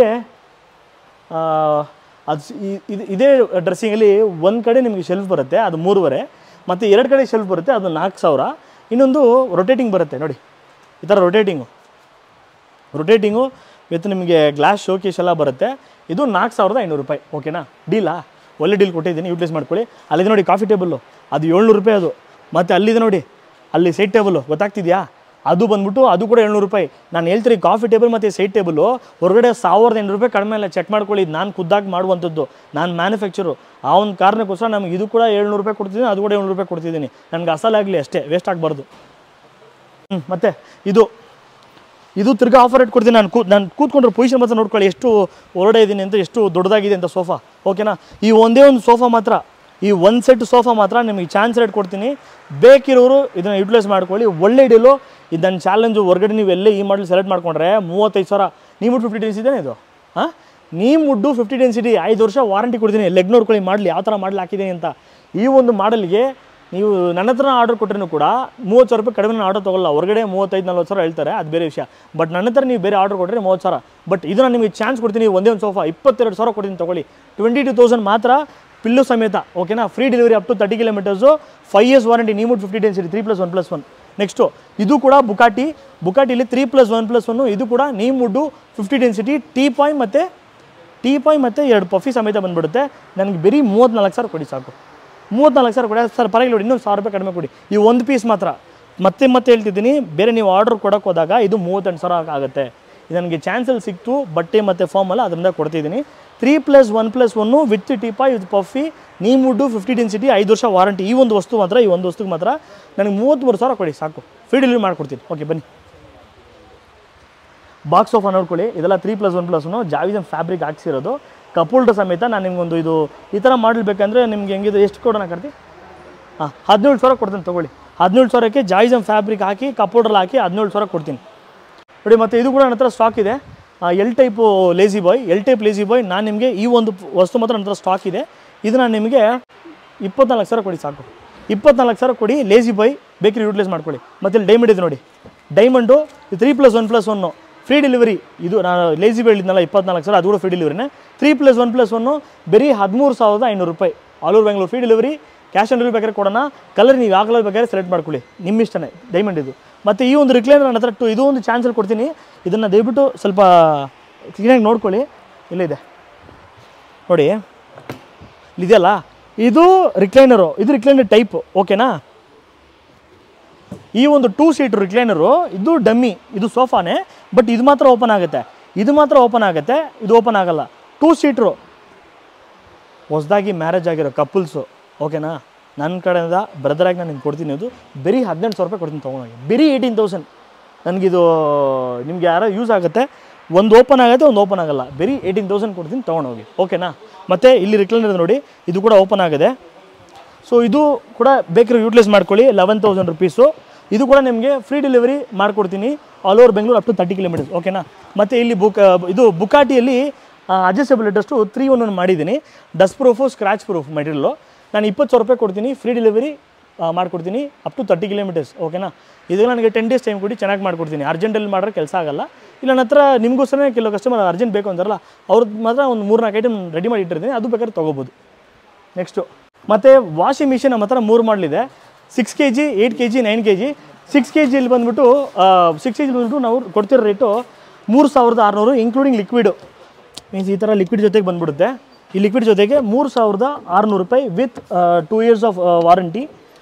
ಅದು ಸ್- ಈ- ಇದು ಇದೇ ಡ್ರೆಸ್ಸಿಂಗಲ್ಲಿ ಒಂದು ಕಡೆ ನಿಮಗೆ ಶೆಲ್ಫ್ ಬರುತ್ತೆ ಅದು ಮೂರುವರೆ ಮತ್ತು ಎರಡು ಕಡೆ ಶೆಲ್ಫ್ ಬರುತ್ತೆ ಅದು ನಾಲ್ಕು ಸಾವಿರ ಇನ್ನೊಂದು ರೊಟೇಟಿಂಗ್ ಬರುತ್ತೆ ನೋಡಿ ಈ ಥರ ರೊಟೇಟಿಂಗು ರೊಟೇಟಿಂಗು ವಿತ್ ನಿಮಗೆ ಗ್ಲಾಸ್ ಶೋಕೇಶ್ ಎಲ್ಲ ಬರುತ್ತೆ ಇದು ನಾಲ್ಕು ಸಾವಿರದ ಐನೂರು ರೂಪಾಯಿ ಓಕೆನಾ ಡೀಲಾ ಒಳ್ಳೆ ಡೀಲ್ ಕೊಟ್ಟಿದ್ದೀನಿ ಯೂಟಿಲೈಸ್ ಮಾಡ್ಕೊಳ್ಳಿ ಅಲ್ಲಿದೆ ನೋಡಿ ಕಾಫಿ ಟೇಬಲ್ಲು ಅದು ಏಳ್ನೂರು ರೂಪಾಯಿ ಅದು ಮತ್ತು ಅಲ್ಲಿದೆ ನೋಡಿ ಅಲ್ಲಿ ಸೈಡ್ ಟೇಬಲ್ಲು ಗೊತ್ತಾಗ್ತಿದ್ಯಾ ಅದು ಬಂದ್ಬಿಟ್ಟು ಅದು ಕೂಡ ಏಳ್ನೂರು ರೂಪಾಯಿ ನಾನು ಹೇಳ್ತೀನಿ ಕಾಫಿ ಟೇಬಲ್ ಮತ್ತು ಸೈಡ್ ಟೇಬಲ್ಲು ಹೊರಗಡೆ ಸಾವಿರದ ಎಂಟು ರೂಪಾಯಿ ಕಡಿಮೆ ಇಲ್ಲ ಚೆಕ್ ಮಾಡ್ಕೊಳ್ಳಿ ನಾನು ಖುದ್ದಾಗಿ ಮಾಡುವಂಥದ್ದು ನಾನು ಮ್ಯಾನುಫ್ಯಾಕ್ಚರು ಆ ಒಂದು ಕಾರಣಕ್ಕೋಸ್ಕರ ನಮ್ಗೆ ಇದು ಕೂಡ ಏಳ್ನೂರು ರೂಪಾಯಿ ಕೊಡ್ತಿದ್ದೀನಿ ಅದು ಕೂಡ ಏಳ್ನೂರು ರೂಪಾಯಿ ಕೊಡ್ತಿದ್ದೀನಿ ನನಗೆ ಅಸಲಾಗಲಿ ಅಷ್ಟೇ ವೇಸ್ಟ್ ಆಗಬಾರ್ದು ಹ್ಞೂ ಮತ್ತು ಇದು ಇದು ತಿರ್ಗಾ ಆಫರ್ ರೇಟ್ ಕೊಡ್ತೀನಿ ನಾನು ಕೂ ನಾನು ಕೂತ್ಕೊಂಡ್ರೆ ಪೊಸಿಷನ್ ಮಾತ್ರ ನೋಡ್ಕೊಳ್ಳಿ ಎಷ್ಟು ಹೊರಡೆ ಇದ್ದೀನಿ ಅಂತ ಎಷ್ಟು ದೊಡ್ಡದಾಗಿದೆ ಅಂತ ಸೋಫಾ ಓಕೆನಾ ಈ ಒಂದೇ ಒಂದು ಸೋಫಾ ಮಾತ್ರ ಈ ಒಂದು ಸೆಟ್ ಸೋಫಾ ಮಾತ್ರ ನಿಮಗೆ ಚಾನ್ಸ್ ರೇಟ್ ಕೊಡ್ತೀನಿ ಬೇಕಿರೋರು ಇದನ್ನು ಯೂಟಿಲೈಸ್ ಮಾಡ್ಕೊಳ್ಳಿ ಒಳ್ಳೆ ಡೀಲು ಇದು ನನ್ನ ಚಾಲೆಂಜು ಹೊರಗಡೆ ನೀವು ಎಲ್ಲೇ ಈ ಮಾಡಲ್ ಸೆಲೆಕ್ಟ್ ಮಾಡ್ಕೊಂಡ್ರೆ ಮೂವತ್ತೈದು ಸಾವಿರ ನೀವು ಮುಟ್ಟು ಫಿಫ್ಟಿ ಡೇಸ್ ಇದೇನೆ ಇದು ಹಾಂ ನೀವು ಮುಡ್ಡು ಫಿಫ್ಟಿ ಡೆನ್ಸಿಟಿ ಐದು ವರ್ಷ ವಾರಂಟಿ ಕೊಡ್ತೀನಿ ಲೆಗ್ ನೋಡ್ಕೊಳ್ಳಿ ಮಾಡಲಿ ಯಾವ ಥರ ಮಾಡಲಿ ಹಾಕಿದ್ದೀನಿ ಅಂತ ಈ ಒಂದು ಮಾಡಲ್ಗೆ ನೀವು ನನ್ನ ಹತ್ರ ಆರ್ಡರ್ ಕೊಟ್ಟರೂ ಕೂಡ ಮೂವತ್ತು ಸಾವಿರ ರೂಪಾಯಿ ಕಡಿಮೆ ನಾನು ಆರ್ಡರ್ ತೊಗೊಲ್ಲ ಹೊರಗಡೆ ಮೂವತ್ತೈದು ನಲ್ವತ್ತು ಸಾವಿರ ಹೇಳ್ತಾರೆ ಅದು ಬೇರೆ ವಿಷಯ ಬಟ್ ನನ್ನ ಹತ್ರ ನೀವು ಬೇರೆ ಆರ್ಡರ್ ಕೊಟ್ಟರೆ ಮೂವತ್ತು ಸಾವಿರ ಬಟ್ ಇದನ್ನು ನಿಮಗೆ ಚಾನ್ಸ್ ಕೊಡ್ತೀನಿ ಒಂದೇ ಒಂದು ಸೋಫಾ ಇಪ್ಪತ್ತೆರಡು ಸಾವಿರ ಕೊಡ್ತೀನಿ ತೊಗೊಳ್ಳಿ ಟ್ವೆಂಟಿ ಟು ತೌಸಂಡ್ ಮಾತ್ರ ಪಿಲ್ಲು ಸಮೇತ ಓಕೆನಾ free delivery up to thirty kilometres five years warranty ನೀವು fifty density three plus one plus one next ಇದು ಕೂಡ ಬುಕಾಟಿ ಬುಕಾಟಿಲಿ three plus one plus one ಇದು ಕೂಡ neem wood fifty density teapoy ಮತ್ತು ಟೀ ಪಾಯ್ ಮತ್ತು ಎರಡು ಪಫಿ ಸಮೇತ ಬಂದ್ಬಿಡುತ್ತೆ ನನಗೆ ಬರೀ ಮೂವತ್ತ್ನಾಲ್ಕು ಸಾವಿರ ಕೊಡಿ ಸಾಕು ಮೂವತ್ತ್ನಾಲ್ಕು ಸಾವಿರ ಕೊಡಿ ಸರ್ ಪರವಾಗಿಲ್ಲ ಇನ್ನೊಂದು ಸಾವಿರ ರೂಪಾಯಿ ಕಡಿಮೆ ಕೊಡಿ ಈ ಒಂದು ಪೀಸ್ ಮಾತ್ರ ಮತ್ತೆ ಮತ್ತೆ ಹೇಳ್ತಿದ್ದೀನಿ ಬೇರೆ ನೀವು ಆರ್ಡರ್ ಕೊಡೋಕೆ ಹೋದಾಗ ಇದು ಮೂವತ್ತೆಂಟು ಸಾವಿರ ಆಗುತ್ತೆ ಇದು ನನಗೆ ಚಾನ್ಸಲ್ಲಿ ಸಿಕ್ತು ಬಟ್ಟೆ ಮತ್ತು ಫಾರ್ಮಲ್ಲ ಅದರಿಂದ ಕೊಡ್ತಿದ್ದೀನಿ three plus one plus one with teapoy with puffy neem wood fifty density ಐದು ವರ್ಷ ವಾರಂಟಿ ಈ ಒಂದು ವಸ್ತು ಮಾತ್ರ ಈ ಒಂದು ವಸ್ತುಗೆ ಮಾತ್ರ ನನಗೆ ಮೂವತ್ತ್ಮೂರು ಸಾವಿರ ಕೊಡಿ ಸಾಕು ಫ್ರೀ ಡೆಲಿವರಿ ಮಾಡಿಕೊಡ್ತೀನಿ ಓಕೆ ಬನ್ನಿ ಬಾಕ್ಸ್ ಸೋಫಾ ನೋಡ್ಕೊಳ್ಳಿ ಇದೆಲ್ಲ three plus one plus one ಜಾವಿಜನ್ ಫ್ಯಾಬ್ರಿಕ್ ಹಾಕ್ಸಿರೋದು ಕಪೋಲ್ಡ್ ಸಮೇತ ನಾನು ನಿಮ್ಗೊಂದು ಇದು ಈ ಥರ ಮಾಡಲ್ ಬೇಕಂದರೆ ನಿಮ್ಗೆ ಹೆಂಗಿದು ಎಷ್ಟು ಕೊಡೋಣ ಕರ್ತಿ ಹಾಂ ಹದಿನೇಳು ಸಾವಿರ ಕೊಡ್ತೀನಿ ತೊಗೊಳ್ಳಿ ಹದಿನೇಳು ಸಾವಿರಕ್ಕೆ ಜಾಯಿಸಮ್ ಫ್ಯಾಬ್ರಿಕ್ ಹಾಕಿ ಕಪೋಲ್ಡ್ರಲ್ಲಿ ಹಾಕಿ ಹದಿನೇಳು ಸಾವಿರ ಕೊಡ್ತೀನಿ ನೋಡಿ ಮತ್ತು ಇದು ಕೂಡ ನನ್ನ ಹತ್ರ ಸ್ಟಾಕ್ ಇದೆ L type lazy boy L type lazy boy ನಾನು ನಿಮಗೆ ಈ ಒಂದು ವಸ್ತು ಮಾತ್ರ ನನ್ನ ಹತ್ರ ಸ್ಟಾಕ್ ಇದೆ ಇದು ನಾನು ನಿಮಗೆ ಇಪ್ಪತ್ನಾಲ್ಕು ಸಾವಿರ ಕೊಡಿ ಸಾಕು ಇಪ್ಪತ್ನಾಲ್ಕು ಸಾವಿರ ಕೊಡಿ ಲೇಸಿ ಬಾಯ್ ಬೇಕರಿ ಯೂಟಿಲೈಸ್ ಮಾಡ್ಕೊಳ್ಳಿ ಮತ್ತು ಇಲ್ಲಿ ಡೈಮಂಡ್ ಇದೆ ನೋಡಿ diamond three plus one plus one free delivery ಇದು ನಾನು ಲೇಸಿ ಬಾಯ್ ಹೇಳಿದ್ನಲ್ಲ ಇಪ್ಪತ್ನಾಲ್ಕು ಸಾವಿರ ಅದು ಕೂಡ ಫ್ರೀ ಡೆಲಿವರಿನೇ three plus one plus one ಬರೀ ಹದಿಮೂರು ಸಾವಿರದ ಐನೂರು ರೂಪಾಯಿ all over Bengaluru free delivery cash on delivery ಬೇಕಾದ್ರೆ ಕೊಡೋಣ ಕಲರ್ ನೀವು ಯಾವ ಕಲರ್ ಬೇಕಾದ್ರೆ ಸೆಲೆಕ್ಟ್ ಮಾಡ್ಕೊಳ್ಳಿ ನಿಮ್ಮ ಇಷ್ಟನೇ ಡೈಮಂಡ್ ಇದು ಮತ್ತು ಈ ಒಂದು ರಿಕ್ಲೈನರ್ ನನ್ನ ಹತ್ರ ಟು ಇದು ಒಂದು ಚಾನ್ಸಲ್ಲಿ ಕೊಡ್ತೀನಿ ಇದನ್ನು ದಯವಿಟ್ಟು ಸ್ವಲ್ಪ ಕ್ಲೀನಾಗಿ ನೋಡ್ಕೊಳ್ಳಿ ಇಲ್ಲಿದೆ ನೋಡಿ ಇಲ್ಲಿದೆಯಲ್ಲ ಇದು ರಿಕ್ಲೈನರು ಇದು ರಿಕ್ಲೈನರ್ ಟೈಪ್ ಓಕೆನಾ ಈ ಒಂದು ಟೂ ಸೀಟ್ ರಿಕ್ಲೈನರು ಇದು ಡಮ್ಮಿ ಇದು ಸೋಫಾನೇ ಬಟ್ ಇದು ಮಾತ್ರ ಓಪನ್ ಆಗುತ್ತೆ ಇದು ಮಾತ್ರ ಓಪನ್ ಆಗುತ್ತೆ ಇದು ಓಪನ್ ಆಗಲ್ಲ ಟೂ ಸೀಟ್ರು ಹೊಸದಾಗಿ ಮ್ಯಾರೇಜ್ ಆಗಿರೋ ಕಪಲ್ಸು ಓಕೆನಾ ನನ್ನ ಕಡೆಯಿಂದ ಬ್ರದರಾಗಿ ನಾನು ನಿಮ್ಗೆ ಕೊಡ್ತೀನಿ ಅದು ಬರೀ ಹದಿನೆಂಟು ಸಾವಿರ ರೂಪಾಯಿ ಕೊಡ್ತೀನಿ ತೊಗೊಂಡೋಗಿ ಬರೀ ಏಯ್ಟೀನ್ ತೌಸಂಡ್ ನನಗಿದು ನಿಮ್ಗೆ ಯಾರೋ ಯೂಸ್ ಆಗುತ್ತೆ ಒಂದು ಓಪನ್ ಆಗುತ್ತೆ ಒಂದು ಓಪನ್ ಆಗಲ್ಲ ಬರೀ ಏಯ್ಟೀನ್ ತೌಸಂಡ್ ಕೊಡ್ತೀನಿ ತೊಗೊಂಡೋಗಿ ಓಕೆನಾ ಮತ್ತು ಇಲ್ಲಿ ರಿಕ್ಲೈನರ್ ನೋಡಿ ಇದು ಕೂಡ ಓಪನ್ ಆಗಿದೆ ಸೊ ಇದು ಕೂಡ ಬೇಕರಿ ಯೂಟಿಲೈಸ್ ಮಾಡ್ಕೊಳ್ಳಿ ಲೆವೆನ್ ತೌಸಂಡ್ ರುಪೀಸು ಇದು ಕೂಡ ನಿಮಗೆ ಫ್ರೀ ಡೆಲಿವರಿ ಮಾಡಿಕೊಡ್ತೀನಿ all over Bengaluru up to thirty kilometres ಓಕೆನಾ ಮತ್ತು ಇಲ್ಲಿ ಬುಕ್ ಇದು ಬುಕಾಟಿಯಲ್ಲಿ adjustable dust three one one ಮಾಡಿದ್ದೀನಿ dust proof scratch proof material ನಾನು ಇಪ್ಪತ್ತು ಸಾವಿರ ರೂಪಾಯಿ ಕೊಡ್ತೀನಿ ಫ್ರೀ ಡೆಲಿವರಿ ಮಾಡಿಕೊಡ್ತೀನಿ ಅಪ್ ಟು ತರ್ಟಿ ಕಿಲೋಮೀಟರ್ಸ್ ಓಕೆನಾ ಇದಕ್ಕೆ ನನಗೆ ಟೆನ್ ಡೇಸ್ ಟೈಮ್ ಕೊಡಿ ಚೆನ್ನಾಗಿ ಮಾಡಿಕೊಡ್ತೀನಿ ಅರ್ಜೆಂಟಲ್ಲಿ ಮಾಡಿದ್ರೆ ಕೆಲಸ ಆಗಲ್ಲ ಇಲ್ಲ ನನ್ನ ಹತ್ರ ನಿಮಗೋಸ್ಕರ ಕೆಲವು ಕಸ್ಟಮರ್ ಅರ್ಜೆಂಟ್ ಬೇಕು ಅಂತಾರಲ್ಲ ಅವ್ರದ್ದು ಮಾತ್ರ ಒಂದು ಮೂರು ನಾಲ್ಕು ಐಟಮ್ ರೆಡಿ ಮಾಡಿ ಇಟ್ಟಿರ್ತೀನಿ ಅದು ಬೇಕಾದ್ರೆ ತೊಗೋಬೋದು ನೆಕ್ಸ್ಟು ಮತ್ತು ವಾಷಿಂಗ್ ಮಿಷಿನ್ ನಮ್ಮ ಹತ್ರ ಮೂರು ಮಾಡಲಿದೆ six K G eight K G nine K G six K ಜಿಲಿ ಬಂದ್ಬಿಟ್ಟು ಸಿಕ್ಸ್ ಕೆ ಜಿ ಬಂದ್ಬಿಟ್ಟು ನಾವು ಕೊಡ್ತಿರೋ ರೇಟು ಮೂರು ಸಾವಿರದ ಆರುನೂರು ಇನ್ಕ್ಲೂಡಿಂಗ್ ಲಿಕ್ವಿಡು ಮೀನ್ಸ್ ಈ ಥರ ಲಿಕ್ವಿಡ್ ಜೊತೆಗೆ ಬಂದ್ಬಿಡುತ್ತೆ ಈ ಲಿಕ್ವಿಡ್ ಜೊತೆಗೆ ಮೂರು ಸಾವಿರದ ಆರುನೂರು ರೂಪಾಯಿ with two years of warranty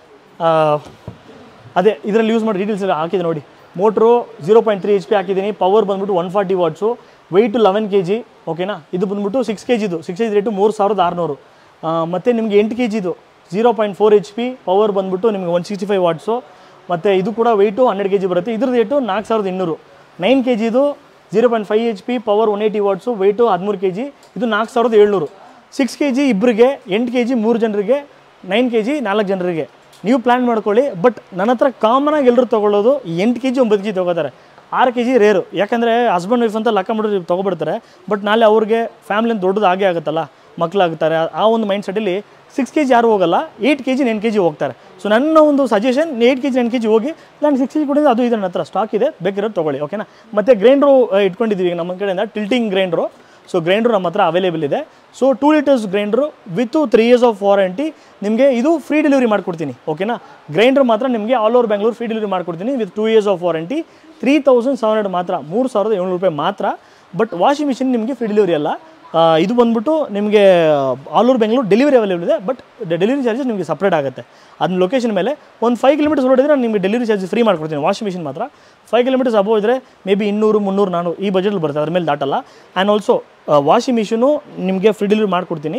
ಅದೇ ಇದರಲ್ಲಿ ಯೂಸ್ ಮಾಡಿ ಡೀಟೇಲ್ಸ್ ಎಲ್ಲ ಹಾಕಿದೆ ನೋಡಿ motor zero point three H P ಹಾಕಿದ್ದೀನಿ ಪವರ್ ಬಂದ್ಬಿಟ್ಟು one forty watts weight eleven K G ಓಕೆನಾ ಇದು ಬಂದ್ಬಿಟ್ಟು ಸಿಕ್ಸ್ ಕೆ ಜಿದು ಸಿಕ್ಸ್ ಕೆ ಜಿ ರೇಟು ಮೂರು ಸಾವಿರದ ಆರುನೂರು ಮತ್ತು ನಿಮಗೆ ಎಂಟು ಕೆ ಜಿದು zero point four H P power ಬಂದ್ಬಿಟ್ಟು ನಿಮಗೆ ಒನ್ ಸಿಕ್ಸ್ಟಿ ಫೈವ್ ವಾಟ್ಸು ಮತ್ತು ಇದು ಕೂಡ ವೆಯ್ಟು ಹನ್ನೆರಡು ಕೆ ಜಿ ಬರುತ್ತೆ ಇದ್ರ ರೇಟು ನಾಲ್ಕು ಸಾವಿರದ ಇನ್ನೂರು ನೈನ್ ಕೆ ಜಿದು zero point five H P power one eighty watts weight ಹದಿಮೂರು ಕೆ ಜಿ ಇದು ನಾಲ್ಕು ಸಾವಿರದ ಏಳ್ನೂರು ಸಿಕ್ಸ್ ಕೆ ಜಿ ಇಬ್ಬರಿಗೆ ಎಂಟು ಕೆ ಜಿ ಮೂರು ಜನರಿಗೆ ನೈನ್ ಕೆ ಜಿ ನಾಲ್ಕು ಜನರಿಗೆ ನೀವು ಪ್ಲ್ಯಾನ್ ಮಾಡ್ಕೊಳ್ಳಿ ಬಟ್ ನನ್ನ ಹತ್ರ ಕಾಮನಾಗಿ ಎಲ್ಲರೂ ತೊಗೊಳ್ಳೋದು ಎಂಟು ಕೆ ಜಿ ಒಂಬತ್ತು ಕೆ ಜಿ ತೊಗೋತಾರೆ ಆರು ಕೆ ಜಿ ರೇರು ಯಾಕಂದರೆ ಹಸ್ಬೆಂಡ್ ವೈಫ್ ಅಂತ ಲೆಕ್ಕ ಮಾಡಿದ್ರೆ ತೊಗೊಬಿಡ್ತಾರೆ ಬಟ್ ನಾಳೆ ಅವ್ರಿಗೆ ಫ್ಯಾಮಿಲಿ ದೊಡ್ಡದು ಆಗೇ ಆಗುತ್ತಲ್ಲ ಮಕ್ಕಳಾಗ್ತಾರೆ ಆ ಒಂದು ಮೈಂಡ್ ಸೆಟ್ಟಲ್ಲಿ ಸಿಕ್ಸ್ ಕೆ ಜಿ ಯಾರು ಹೋಗಲ್ಲ eight K G nine K G ಹೋಗ್ತಾರೆ ಸೊ ನನ್ನ ಒಂದು suggestion eight K G nine K G ಹೋಗಿ ನಾನು ಸಿಕ್ಸ್ ಕೆ ಜಿ ಕೊಡಿದ್ರೆ ಅದು ಇದೆ ನನ್ನ ಹತ್ರ ಸ್ಟಾಕ್ ಇದೆ ಬೇಕಿರೋದು ತೊಗೊಳ್ಳಿ ಓಕೆನಾ ಮತ್ತು ಗ್ರೈಂಡ್ರು ಇಟ್ಕೊಂಡಿದ್ದೀವಿ ಈಗ ನಮ್ಮ ಕಡೆಯಿಂದ ಟಿಲ್ಟಿಂಗ್ ಗ್ರೈಂಡ್ರು ಸೊ ಗ್ರೈಂಡ್ರು ನಮ್ಮ ಹತ್ರ ಅವೈಲೇಬಲ್ ಇದೆ so two litres grinder with three years of warranty ನಿಮಗೆ ಇದು ಫ್ರೀ ಡೆಲಿವರಿ ಮಾಡ್ಕೊಡ್ತೀನಿ ಓಕೆನಾ ಗ್ರೈಂಡರ್ ಮಾತ್ರ ನಿಮಗೆ all over Bengaluru free delivery ಮಾಡ್ಕೊಡ್ತೀನಿ with two years of warranty three thousand seven hundred ಮಾತ್ರ ಮೂರು ಸಾವಿರದ ಏಳ್ನೂರು ರೂಪಾಯಿ ಮಾತ್ರ ಬಟ್ ವಾಷಿಂಗ್ ಮಿಷಿನ್ ನಿಮಗೆ ಫ್ರೀ ಡೆಲಿವರಿ ಅಲ್ಲ ಆ, ಇದು ಬಂದ್ಬಿಟ್ಟು ನಿಮಗೆ all over Bengaluru delivery available ಇದೆ ಬಟ್ ಡೆಲಿವರಿ ಚಾರ್ಜಸ್ ನಿಮಗೆ ಸಪ್ರೇಟ್ ಆಗುತ್ತೆ ಅದನ್ನ ಲೊಕೇಶನ್ ಮೇಲೆ ಒಂದು ಫೈವ್ ಕಿಲೋಮೀಟರ್ಸ್ ಹೊರಡಿದ್ರೆ ನಾನು ನಿಮಗೆ ಡೆಲಿವರಿ ಚಾರ್ಜ್ ಫ್ರೀ ಮಾಡ್ಕೊಡ್ತೀನಿ ವಾಷಿಂಗ್ ಮಿಷಿನ್ ಮಾತ್ರ ಫೈವ್ ಕಿಲೋಮೀಟರ್ಸ್ ಅಬೋವ್ ಇದ್ದರೆ ಮೇ ಬಿ ಇನ್ನೂರು ಮುನ್ನೂರು ನಾನು ಈ ಬಜೆಟಲ್ಲಿ ಬರುತ್ತೆ ಅದ್ರ ಮೇಲೆ ದಾಟಲ್ಲ ಆ್ಯಂಡ್ ಆಲ್ಸೋ ವಾಷಿಂಗ್ ಮಿಷಿನು ನಿಮಗೆ ಫ್ರೀ ಡೆಲಿವರಿ ಮಾಡಿಕೊಡ್ತೀನಿ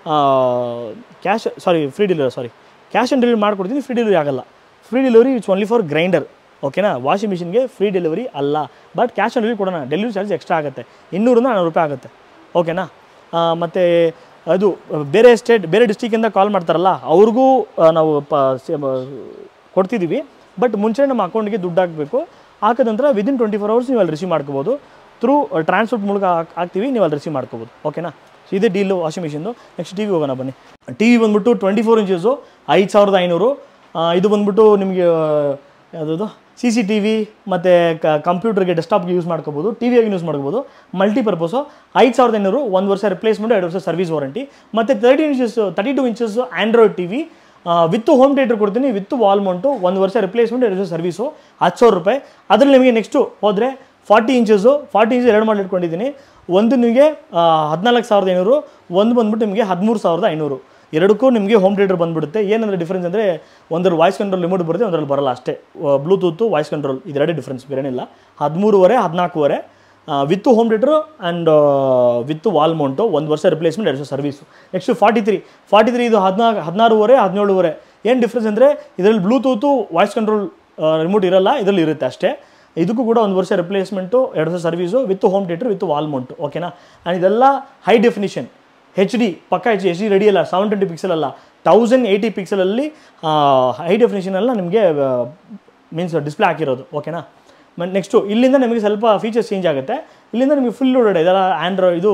cash sorry free delivery sorry cash on delivery ಮಾಡ್ಕೊಡ್ತೀನಿ ಫ್ರೀ ಡೆಲಿವರಿ ಆಗಲ್ಲ free delivery it's only for grinder ಓಕೆನಾ ವಾಷಿಂಗ್ ಮಿಷಿನ್ಗೆ ಫ್ರೀ ಡೆಲಿವರಿ ಅಲ್ಲ ಬಟ್ ಕ್ಯಾಶ್ ಆನ್ ಡೆಲಿವರಿ ಕೊಡೋಣ ಡೆಲಿವರಿ ಚಾರ್ಜ್ ಎಕ್ಸ್ಟ್ರಾ ಆಗುತ್ತೆ ಇನ್ನೂರಿಂದ ನಾನ್ನೂರು ರೂಪಾಯಿ ಆಗುತ್ತೆ ಓಕೆನಾ ಮತ್ತು ಅದು ಬೇರೆ ಸ್ಟೇಟ್ ಬೇರೆ ಡಿಸ್ಟಿಕ್ಕಿಂದ ಕಾಲ್ ಮಾಡ್ತಾರಲ್ಲ ಅವ್ರಿಗೂ ಆ, ನಾವು ಪ ಸೆ- ಮ- ಕೊಡ್ತಿದ್ದೀವಿ ಬಟ್ ಮುಂಚೆ ನಮ್ಮ ಅಕೌಂಟ್ಗೆ ದುಡ್ಡು ಹಾಕಬೇಕು ಹಾಕಿದ ನಂತರ ವಿದಿನ್ ಟ್ವೆಂಟಿ ಫೋರ್ ಅವರ್ಸ್ ನೀವು ಅಲ್ಲಿ ರಿಸೀವ್ ಮಾಡ್ಕೋಬೋದು ಥ್ರೂ ಟ್ರಾನ್ಸ್ಪೋರ್ಟ್ ಮೂಲಕ ಹಾಕ್- ಹಾಕ್ತೀವಿ ನೀವು ಅಲ್ಲಿ ರಿಸೀವ್ ಮಾಡ್ಕೋಬೋದು ಓಕೆನಾ ಸೊ ಇದೇ ಡೀಲು ವಾಷಿಂಗ್ ಮಿಷಿನ್ದು ನೆಕ್ಸ್ಟ್ ಟಿ ವಿ ಹೋಗೋಣ ಬನ್ನಿ ಟಿ ವಿ ಬಂದ್ಬಿಟ್ಟು ಟ್ವೆಂಟಿ ಫೋರ್ ಇಂಚಸ್ಸು ಐದು ಸಾವಿರದ ಐನೂರು ಆ, ಇದು ಬಂದ್ಬಿಟ್ಟು ನಿಮಗೆ ಯಾವುದದು ಸಿ ಸಿ ಟಿ ವಿ ಮತ್ತು ಕಂಪ್ಯೂಟರ್ಗೆ ಡೆಸ್ಕ್ಟಾಪ್ಗೆ ಯೂಸ್ ಮಾಡ್ಕೋಬೋದು ಟಿ ವಿಯಾಗಿ ಯೂಸ್ ಮಾಡ್ಕೋಬೋದು ಮಲ್ಟಿಪರ್ಪಸು ಐದು ಸಾವಿರದ ಐನೂರು ಒಂದು ವರ್ಷ ರಿಪ್ಲೇಸ್ಮೆಂಟ್ ಎರಡು ವರ್ಷ ಸರ್ವಿಸ್ ವಾರಂಟಿ ಮತ್ತು thirty inches thirty two inches android T V with home theatre ಕೊಡ್ತೀನಿ ವಿತ್ ವಾಲ್ ಮೌಂಟು ಒಂದು ವರ್ಷ ರಿಪ್ಲೇಸ್ಮೆಂಟ್ ಎರಡು ವರ್ಷ ಸರ್ವಿಸು ಹತ್ತು ಸಾವಿರ ರೂಪಾಯಿ ಅದರಲ್ಲಿ ನಿಮಗೆ ನೆಕ್ಸ್ಟು ಹೋದರೆ ಫಾರ್ಟಿ ಇಂಚಸ್ಸು ಫಾರ್ಟಿ ಇಂಚಸ್ ಎರಡು ಮಾಡಿ ಇಟ್ಕೊಂಡಿದ್ದೀನಿ ಒಂದು ನಿಮಗೆ ಹದಿನಾಲ್ಕು ಸಾವಿರದ ಐನೂರು ಒಂದು ಬಂದ್ಬಿಟ್ಟು ನಿಮಗೆ ಹದಿಮೂರು ಸಾವಿರದ ಐನೂರು ಎರಡಕ್ಕೂ ನಿಮಗೆ ಹೋಮ್ ಥಿಯೇಟರ್ ಬಂದ್ಬಿಡುತ್ತೆ ಏನಂದರೆ ಡಿಫ್ರೆನ್ಸ್ ಅಂದರೆ ಒಂದರಲ್ಲಿ ವಾಯ್ಸ್ ಕಂಟ್ರೋಲ್ ರಿಮೋಟ್ ಬರುತ್ತೆ ಒಂದರಲ್ಲಿ ಬರಲ್ಲ ಅಷ್ಟೇ ಬ್ಲೂಟೂತು ವಾಯ್ಸ್ ಕಂಟ್ರೋಲ್ ಇದೆರಡೇ ಡಿಫ್ರೆನ್ಸ್ ಬೇರೇನಿಲ್ಲ ಹದಿಮೂರುವರೆ ಹದಿನಾಲ್ಕೂವರೆ with home theatre and with wall mount ಒಂದು ವರ್ಷ ರಿಪ್ಲೇಸ್ಮೆಂಟ್ ಎರಡು ವರ್ಷ service next forty three forty three ಇದು ಹದಿನಾಲ್ಕು ಹದಿನಾರೂವರೆ ಹದಿನೇಳುವರೆ ಏನು ಡಿಫ್ರೆನ್ಸ್ ಅಂದರೆ ಇದರಲ್ಲಿ ಬ್ಲೂಟೂತು ವಾಯ್ಸ್ ಕಂಟ್ರೋಲ್ ರಿಮೋಟ್ ಇರಲ್ಲ ಇದರಲ್ಲಿ ಇರುತ್ತೆ ಅಷ್ಟೇ ಇದಕ್ಕೂ ಕೂಡ ಒಂದು ವರ್ಷ ರಿಪ್ಲೇಸ್ಮೆಂಟು ಎರಡು ವರ್ಷ service with home theatre with wall mount ಓಕೆನಾ ಆ್ಯಂಡ್ ಇದೆಲ್ಲ ಹೈ ಡೆಫಿನಿಷನ್ ಹೆಚ್ ಡಿ ಪಕ್ಕ ಹೆಚ್ ಎಚ್ ಡಿ ರೆಡಿ ಅಲ್ಲ ಸೆವೆನ್ ಟ್ವೆಂಟಿ ಪಿಕ್ಸೆಲ್ ಅಲ್ಲ ತೌಸಂಡ್ ಏಯ್ಟಿ ಪಿಕ್ಸಲಲ್ಲಿ ಹೈ ಡೆಫಿನಿಷನೆಲ್ಲ ನಿಮಗೆ ಮೀನ್ಸ್ ಡಿಸ್ಪ್ಲೇ ಹಾಕಿರೋದು ಓಕೆನಾ ನೆಕ್ಸ್ಟು ಇಲ್ಲಿಂದ ನಿಮಗೆ ಸ್ವಲ್ಪ ಫೀಚರ್ಸ್ ಚೇಂಜ್ ಆಗುತ್ತೆ ಇಲ್ಲಿಂದ ನಿಮಗೆ ಫುಲ್ ಲೋಡೆಡ್ ಇದೆಲ್ಲ ಆ್ಯಂಡ್ರಾಯ್ಡ್ ಇದು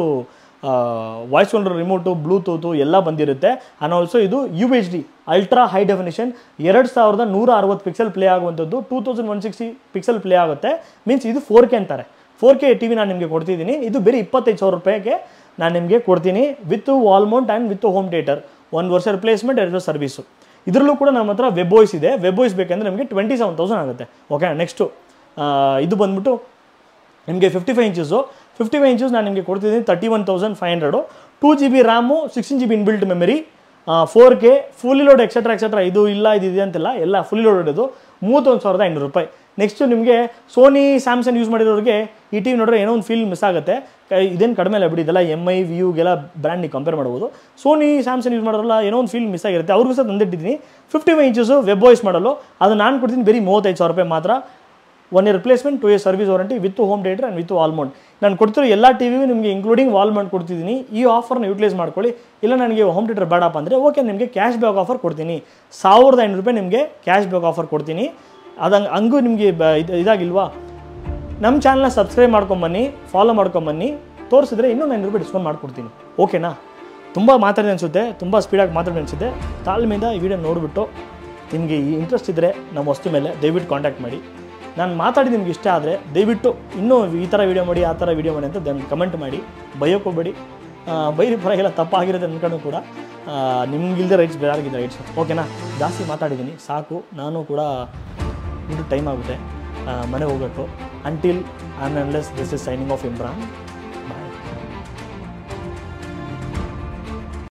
ವಾಯ್ಸ್ ಕಂಟ್ರೋಲ್ ರಿಮೋಟು ಬ್ಲೂಟೂತು ಎಲ್ಲ ಬಂದಿರುತ್ತೆ ಆ್ಯಂಡ್ ಆಲ್ಸೋ ಇದು U H D ultra high definition ಎರಡು ಸಾವಿರದ ನೂರ ಅರವತ್ತು ಪಿಕ್ಸೆಲ್ ಪ್ಲೇ ಆಗುವಂಥದ್ದು two thousand one sixty pixel play ಆಗುತ್ತೆ ಮೀನ್ಸ್ ಇದು ಫೋರ್ ಕೆ ಅಂತಾರೆ ಫೋರ್ ಕೆ ಟಿ ವಿ ನಾನು ನಿಮಗೆ ಕೊಡ್ತಿದ್ದೀನಿ ಇದು ಬೇರೆ ಇಪ್ಪತ್ತೈದು ಸಾವಿರ ರೂಪಾಯಿಗೆ ನಾನು ನಿಮಗೆ ಕೊಡ್ತೀನಿ with wall mount and with home theatre ಒಂದು ವರ್ಷ ರಿಪ್ಲೇಸ್ಮೆಂಟ್ ಎರಡು ವರ್ಷ ಸರ್ವಿಸು ಇದರಲ್ಲೂ ಕೂಡ ನಮ್ಮ ಹತ್ರ ವೆಬ್ ವಾಯ್ಸ್ ಇದೆ ವೆಬ್ ವಾಯ್ಸ್ ಬೇಕಂದ್ರೆ ನಿಮಗೆ ಟ್ವೆಂಟಿ ಸೆವೆನ್ ತೌಸಂಡ್ ಆಗುತ್ತೆ ಓಕೆ ನೆಕ್ಸ್ಟು ಇದು ಬಂದ್ಬಿಟ್ಟು ನಿಮಗೆ fifty five inches fifty five inches ನಾನು ನಿಮಗೆ ಕೊಡ್ತಿದ್ದೀನಿ thirty one thousand five hundred two G B RAM sixteen G B inbuilt memory four K fully load etcetera etcetera ಇದು ಇಲ್ಲ ಇದು ಇದೆ ಅಂತಿಲ್ಲ ಎಲ್ಲ ಫುಲ್ಲಿ ಲೋಡ್ ಇದು ಮೂವತ್ತೊಂದು ಸಾವಿರದ ಐನೂರು ರೂಪಾಯಿ ನೆಕ್ಸ್ಟ್ ನಿಮಗೆ ಸೋನಿ ಸ್ಯಾಮ್ಸಂಗ್ ಯೂಸ್ ಮಾಡಿರೋರಿಗೆ ಈ ಟಿ ವಿ ನೋಡಿದ್ರೆ ಏನೋ ಒಂದು ಫೀಲ್ ಮಿಸ್ ಆಗುತ್ತೆ ಕ- ಇದೇನು ಕಡಿಮೆ ಇಲ್ಲ ಬಿಡಿ ಇದೆಲ್ಲ ಎಮ್ ಐ ವ್ಯೂಗೆಲ್ಲ ಬ್ರ್ಯಾಂಡ್ ನೀವು ಕಂಪೇರ್ ಮಾಡ್ಬೋದು ಸೋನಿ ಸ್ಯಾಮ್ಸಂಗ್ ಯೂಸ್ ಮಾಡೋರಲ್ಲ ಏನೋ ಒಂದು ಫೀಲ್ ಮಿಸ್ ಆಗಿರುತ್ತೆ ಅವ್ರಿಗೂ ಸಹ ತಂದಿಟ್ಟಿದ್ದೀನಿ fifty five inches web voice ಮಾಡಲು ಅದು ನಾನು ಕೊಡ್ತೀನಿ ಬರೀ ಮೂವತ್ತೈದು ಸಾವಿರ ರೂಪಾಯಿ ಮಾತ್ರ one year replacement two year service warranty with home theatre and with wall mount ನಾನು ಕೊಡ್ತಿರೋ ಎಲ್ಲ ಟಿ ವಿಗೂ ನಿಮಗೆ ಇನ್ಕ್ಲೂಡಿಂಗ್ ವಾಲ್ಮೌಂಟ್ ಕೊಡ್ತಿದ್ದೀನಿ ಈ ಆಫರ್ನ ಯೂಟಿಲೈಸ್ ಮಾಡ್ಕೊಳ್ಳಿ ಇಲ್ಲ ನನಗೆ ಹೋಮ್ ಥಿಯೇಟರ್ ಬೇಡಪ್ಪ ಅಂದರೆ ಓಕೆ ನಿಮಗೆ ಕ್ಯಾಶ್ ಬ್ಯಾಕ್ ಆಫರ್ ಕೊಡ್ತೀನಿ ಸಾವಿರದ ಐನೂರು ರೂಪಾಯಿ ನಿಮಗೆ ಕ್ಯಾಶ್ ಬ್ಯಾಕ್ ಆಫರ್ ಕೊಡ್ತೀನಿ ಅದಂಗೆ ಹಂಗೂ ನಿಮಗೆ ಬ ಇದು ಇದಾಗಿಲ್ವಾ ನಮ್ಮ ಚಾನಲ್ನ ಸಬ್ಸ್ಕ್ರೈಬ್ ಮಾಡ್ಕೊಂಬನ್ನಿ ಫಾಲೋ ಮಾಡ್ಕೊಂಬನ್ನಿ ತೋರಿಸಿದ್ರೆ ಇನ್ನೂ ಐನೂರು ರೂಪಾಯಿ ಡಿಸ್ಕೌಂಟ್ ಮಾಡ್ಕೊಡ್ತೀನಿ ಓಕೆನಾ ತುಂಬ ಮಾತಾಡಿದೆ ಅನಿಸುತ್ತೆ ತುಂಬ ಸ್ಪೀಡಾಗಿ ಮಾತಾಡಿ ಅನಿಸುತ್ತೆ ತಾಳ್ಮೆಯಿಂದ ಈ ವಿಡಿಯೋ ನೋಡಿಬಿಟ್ಟು ನಿಮಗೆ ಈ ಇಂಟ್ರೆಸ್ಟ್ ಇದ್ದರೆ ನಮ್ಮ ವಸ್ತು ಮೇಲೆ ದಯವಿಟ್ಟು ಕಾಂಟ್ಯಾಕ್ಟ್ ಮಾಡಿ ನಾನು ಮಾತಾಡಿ ನಿಮ್ಗೆ ಇಷ್ಟ ಆದರೆ ದಯವಿಟ್ಟು ಇನ್ನೂ ಈ ಥರ ವೀಡಿಯೋ ಮಾಡಿ ಆ ಥರ ವೀಡಿಯೋ ಮಾಡಿ ಅಂತ ದನ್ ಕಮೆಂಟ್ ಮಾಡಿ ಬೈಯೋಕೋಬೇಡಿ ಬೈರಿ ಪರವಾಗಿಲ್ಲ ತಪ್ಪಾಗಿರುತ್ತೆ ಅಂದ್ಕೊಂಡು ಕೂಡ ನಿಮ್ಗಿಲ್ದೆ ರೈಟ್ಸ್ ಬೇರೆಯಾಗಿದೆ ರೈಟ್ಸ್ ಓಕೆನಾ ಜಾಸ್ತಿ ಮಾತಾಡಿದ್ದೀನಿ ಸಾಕು ನಾನು ಕೂಡ ಇದು ಟೈಮ್ ಆಗುತ್ತೆ ಆ, ಮನೆಗೆ ಹೋಗಬೇಕು until and unless this is signing off Imran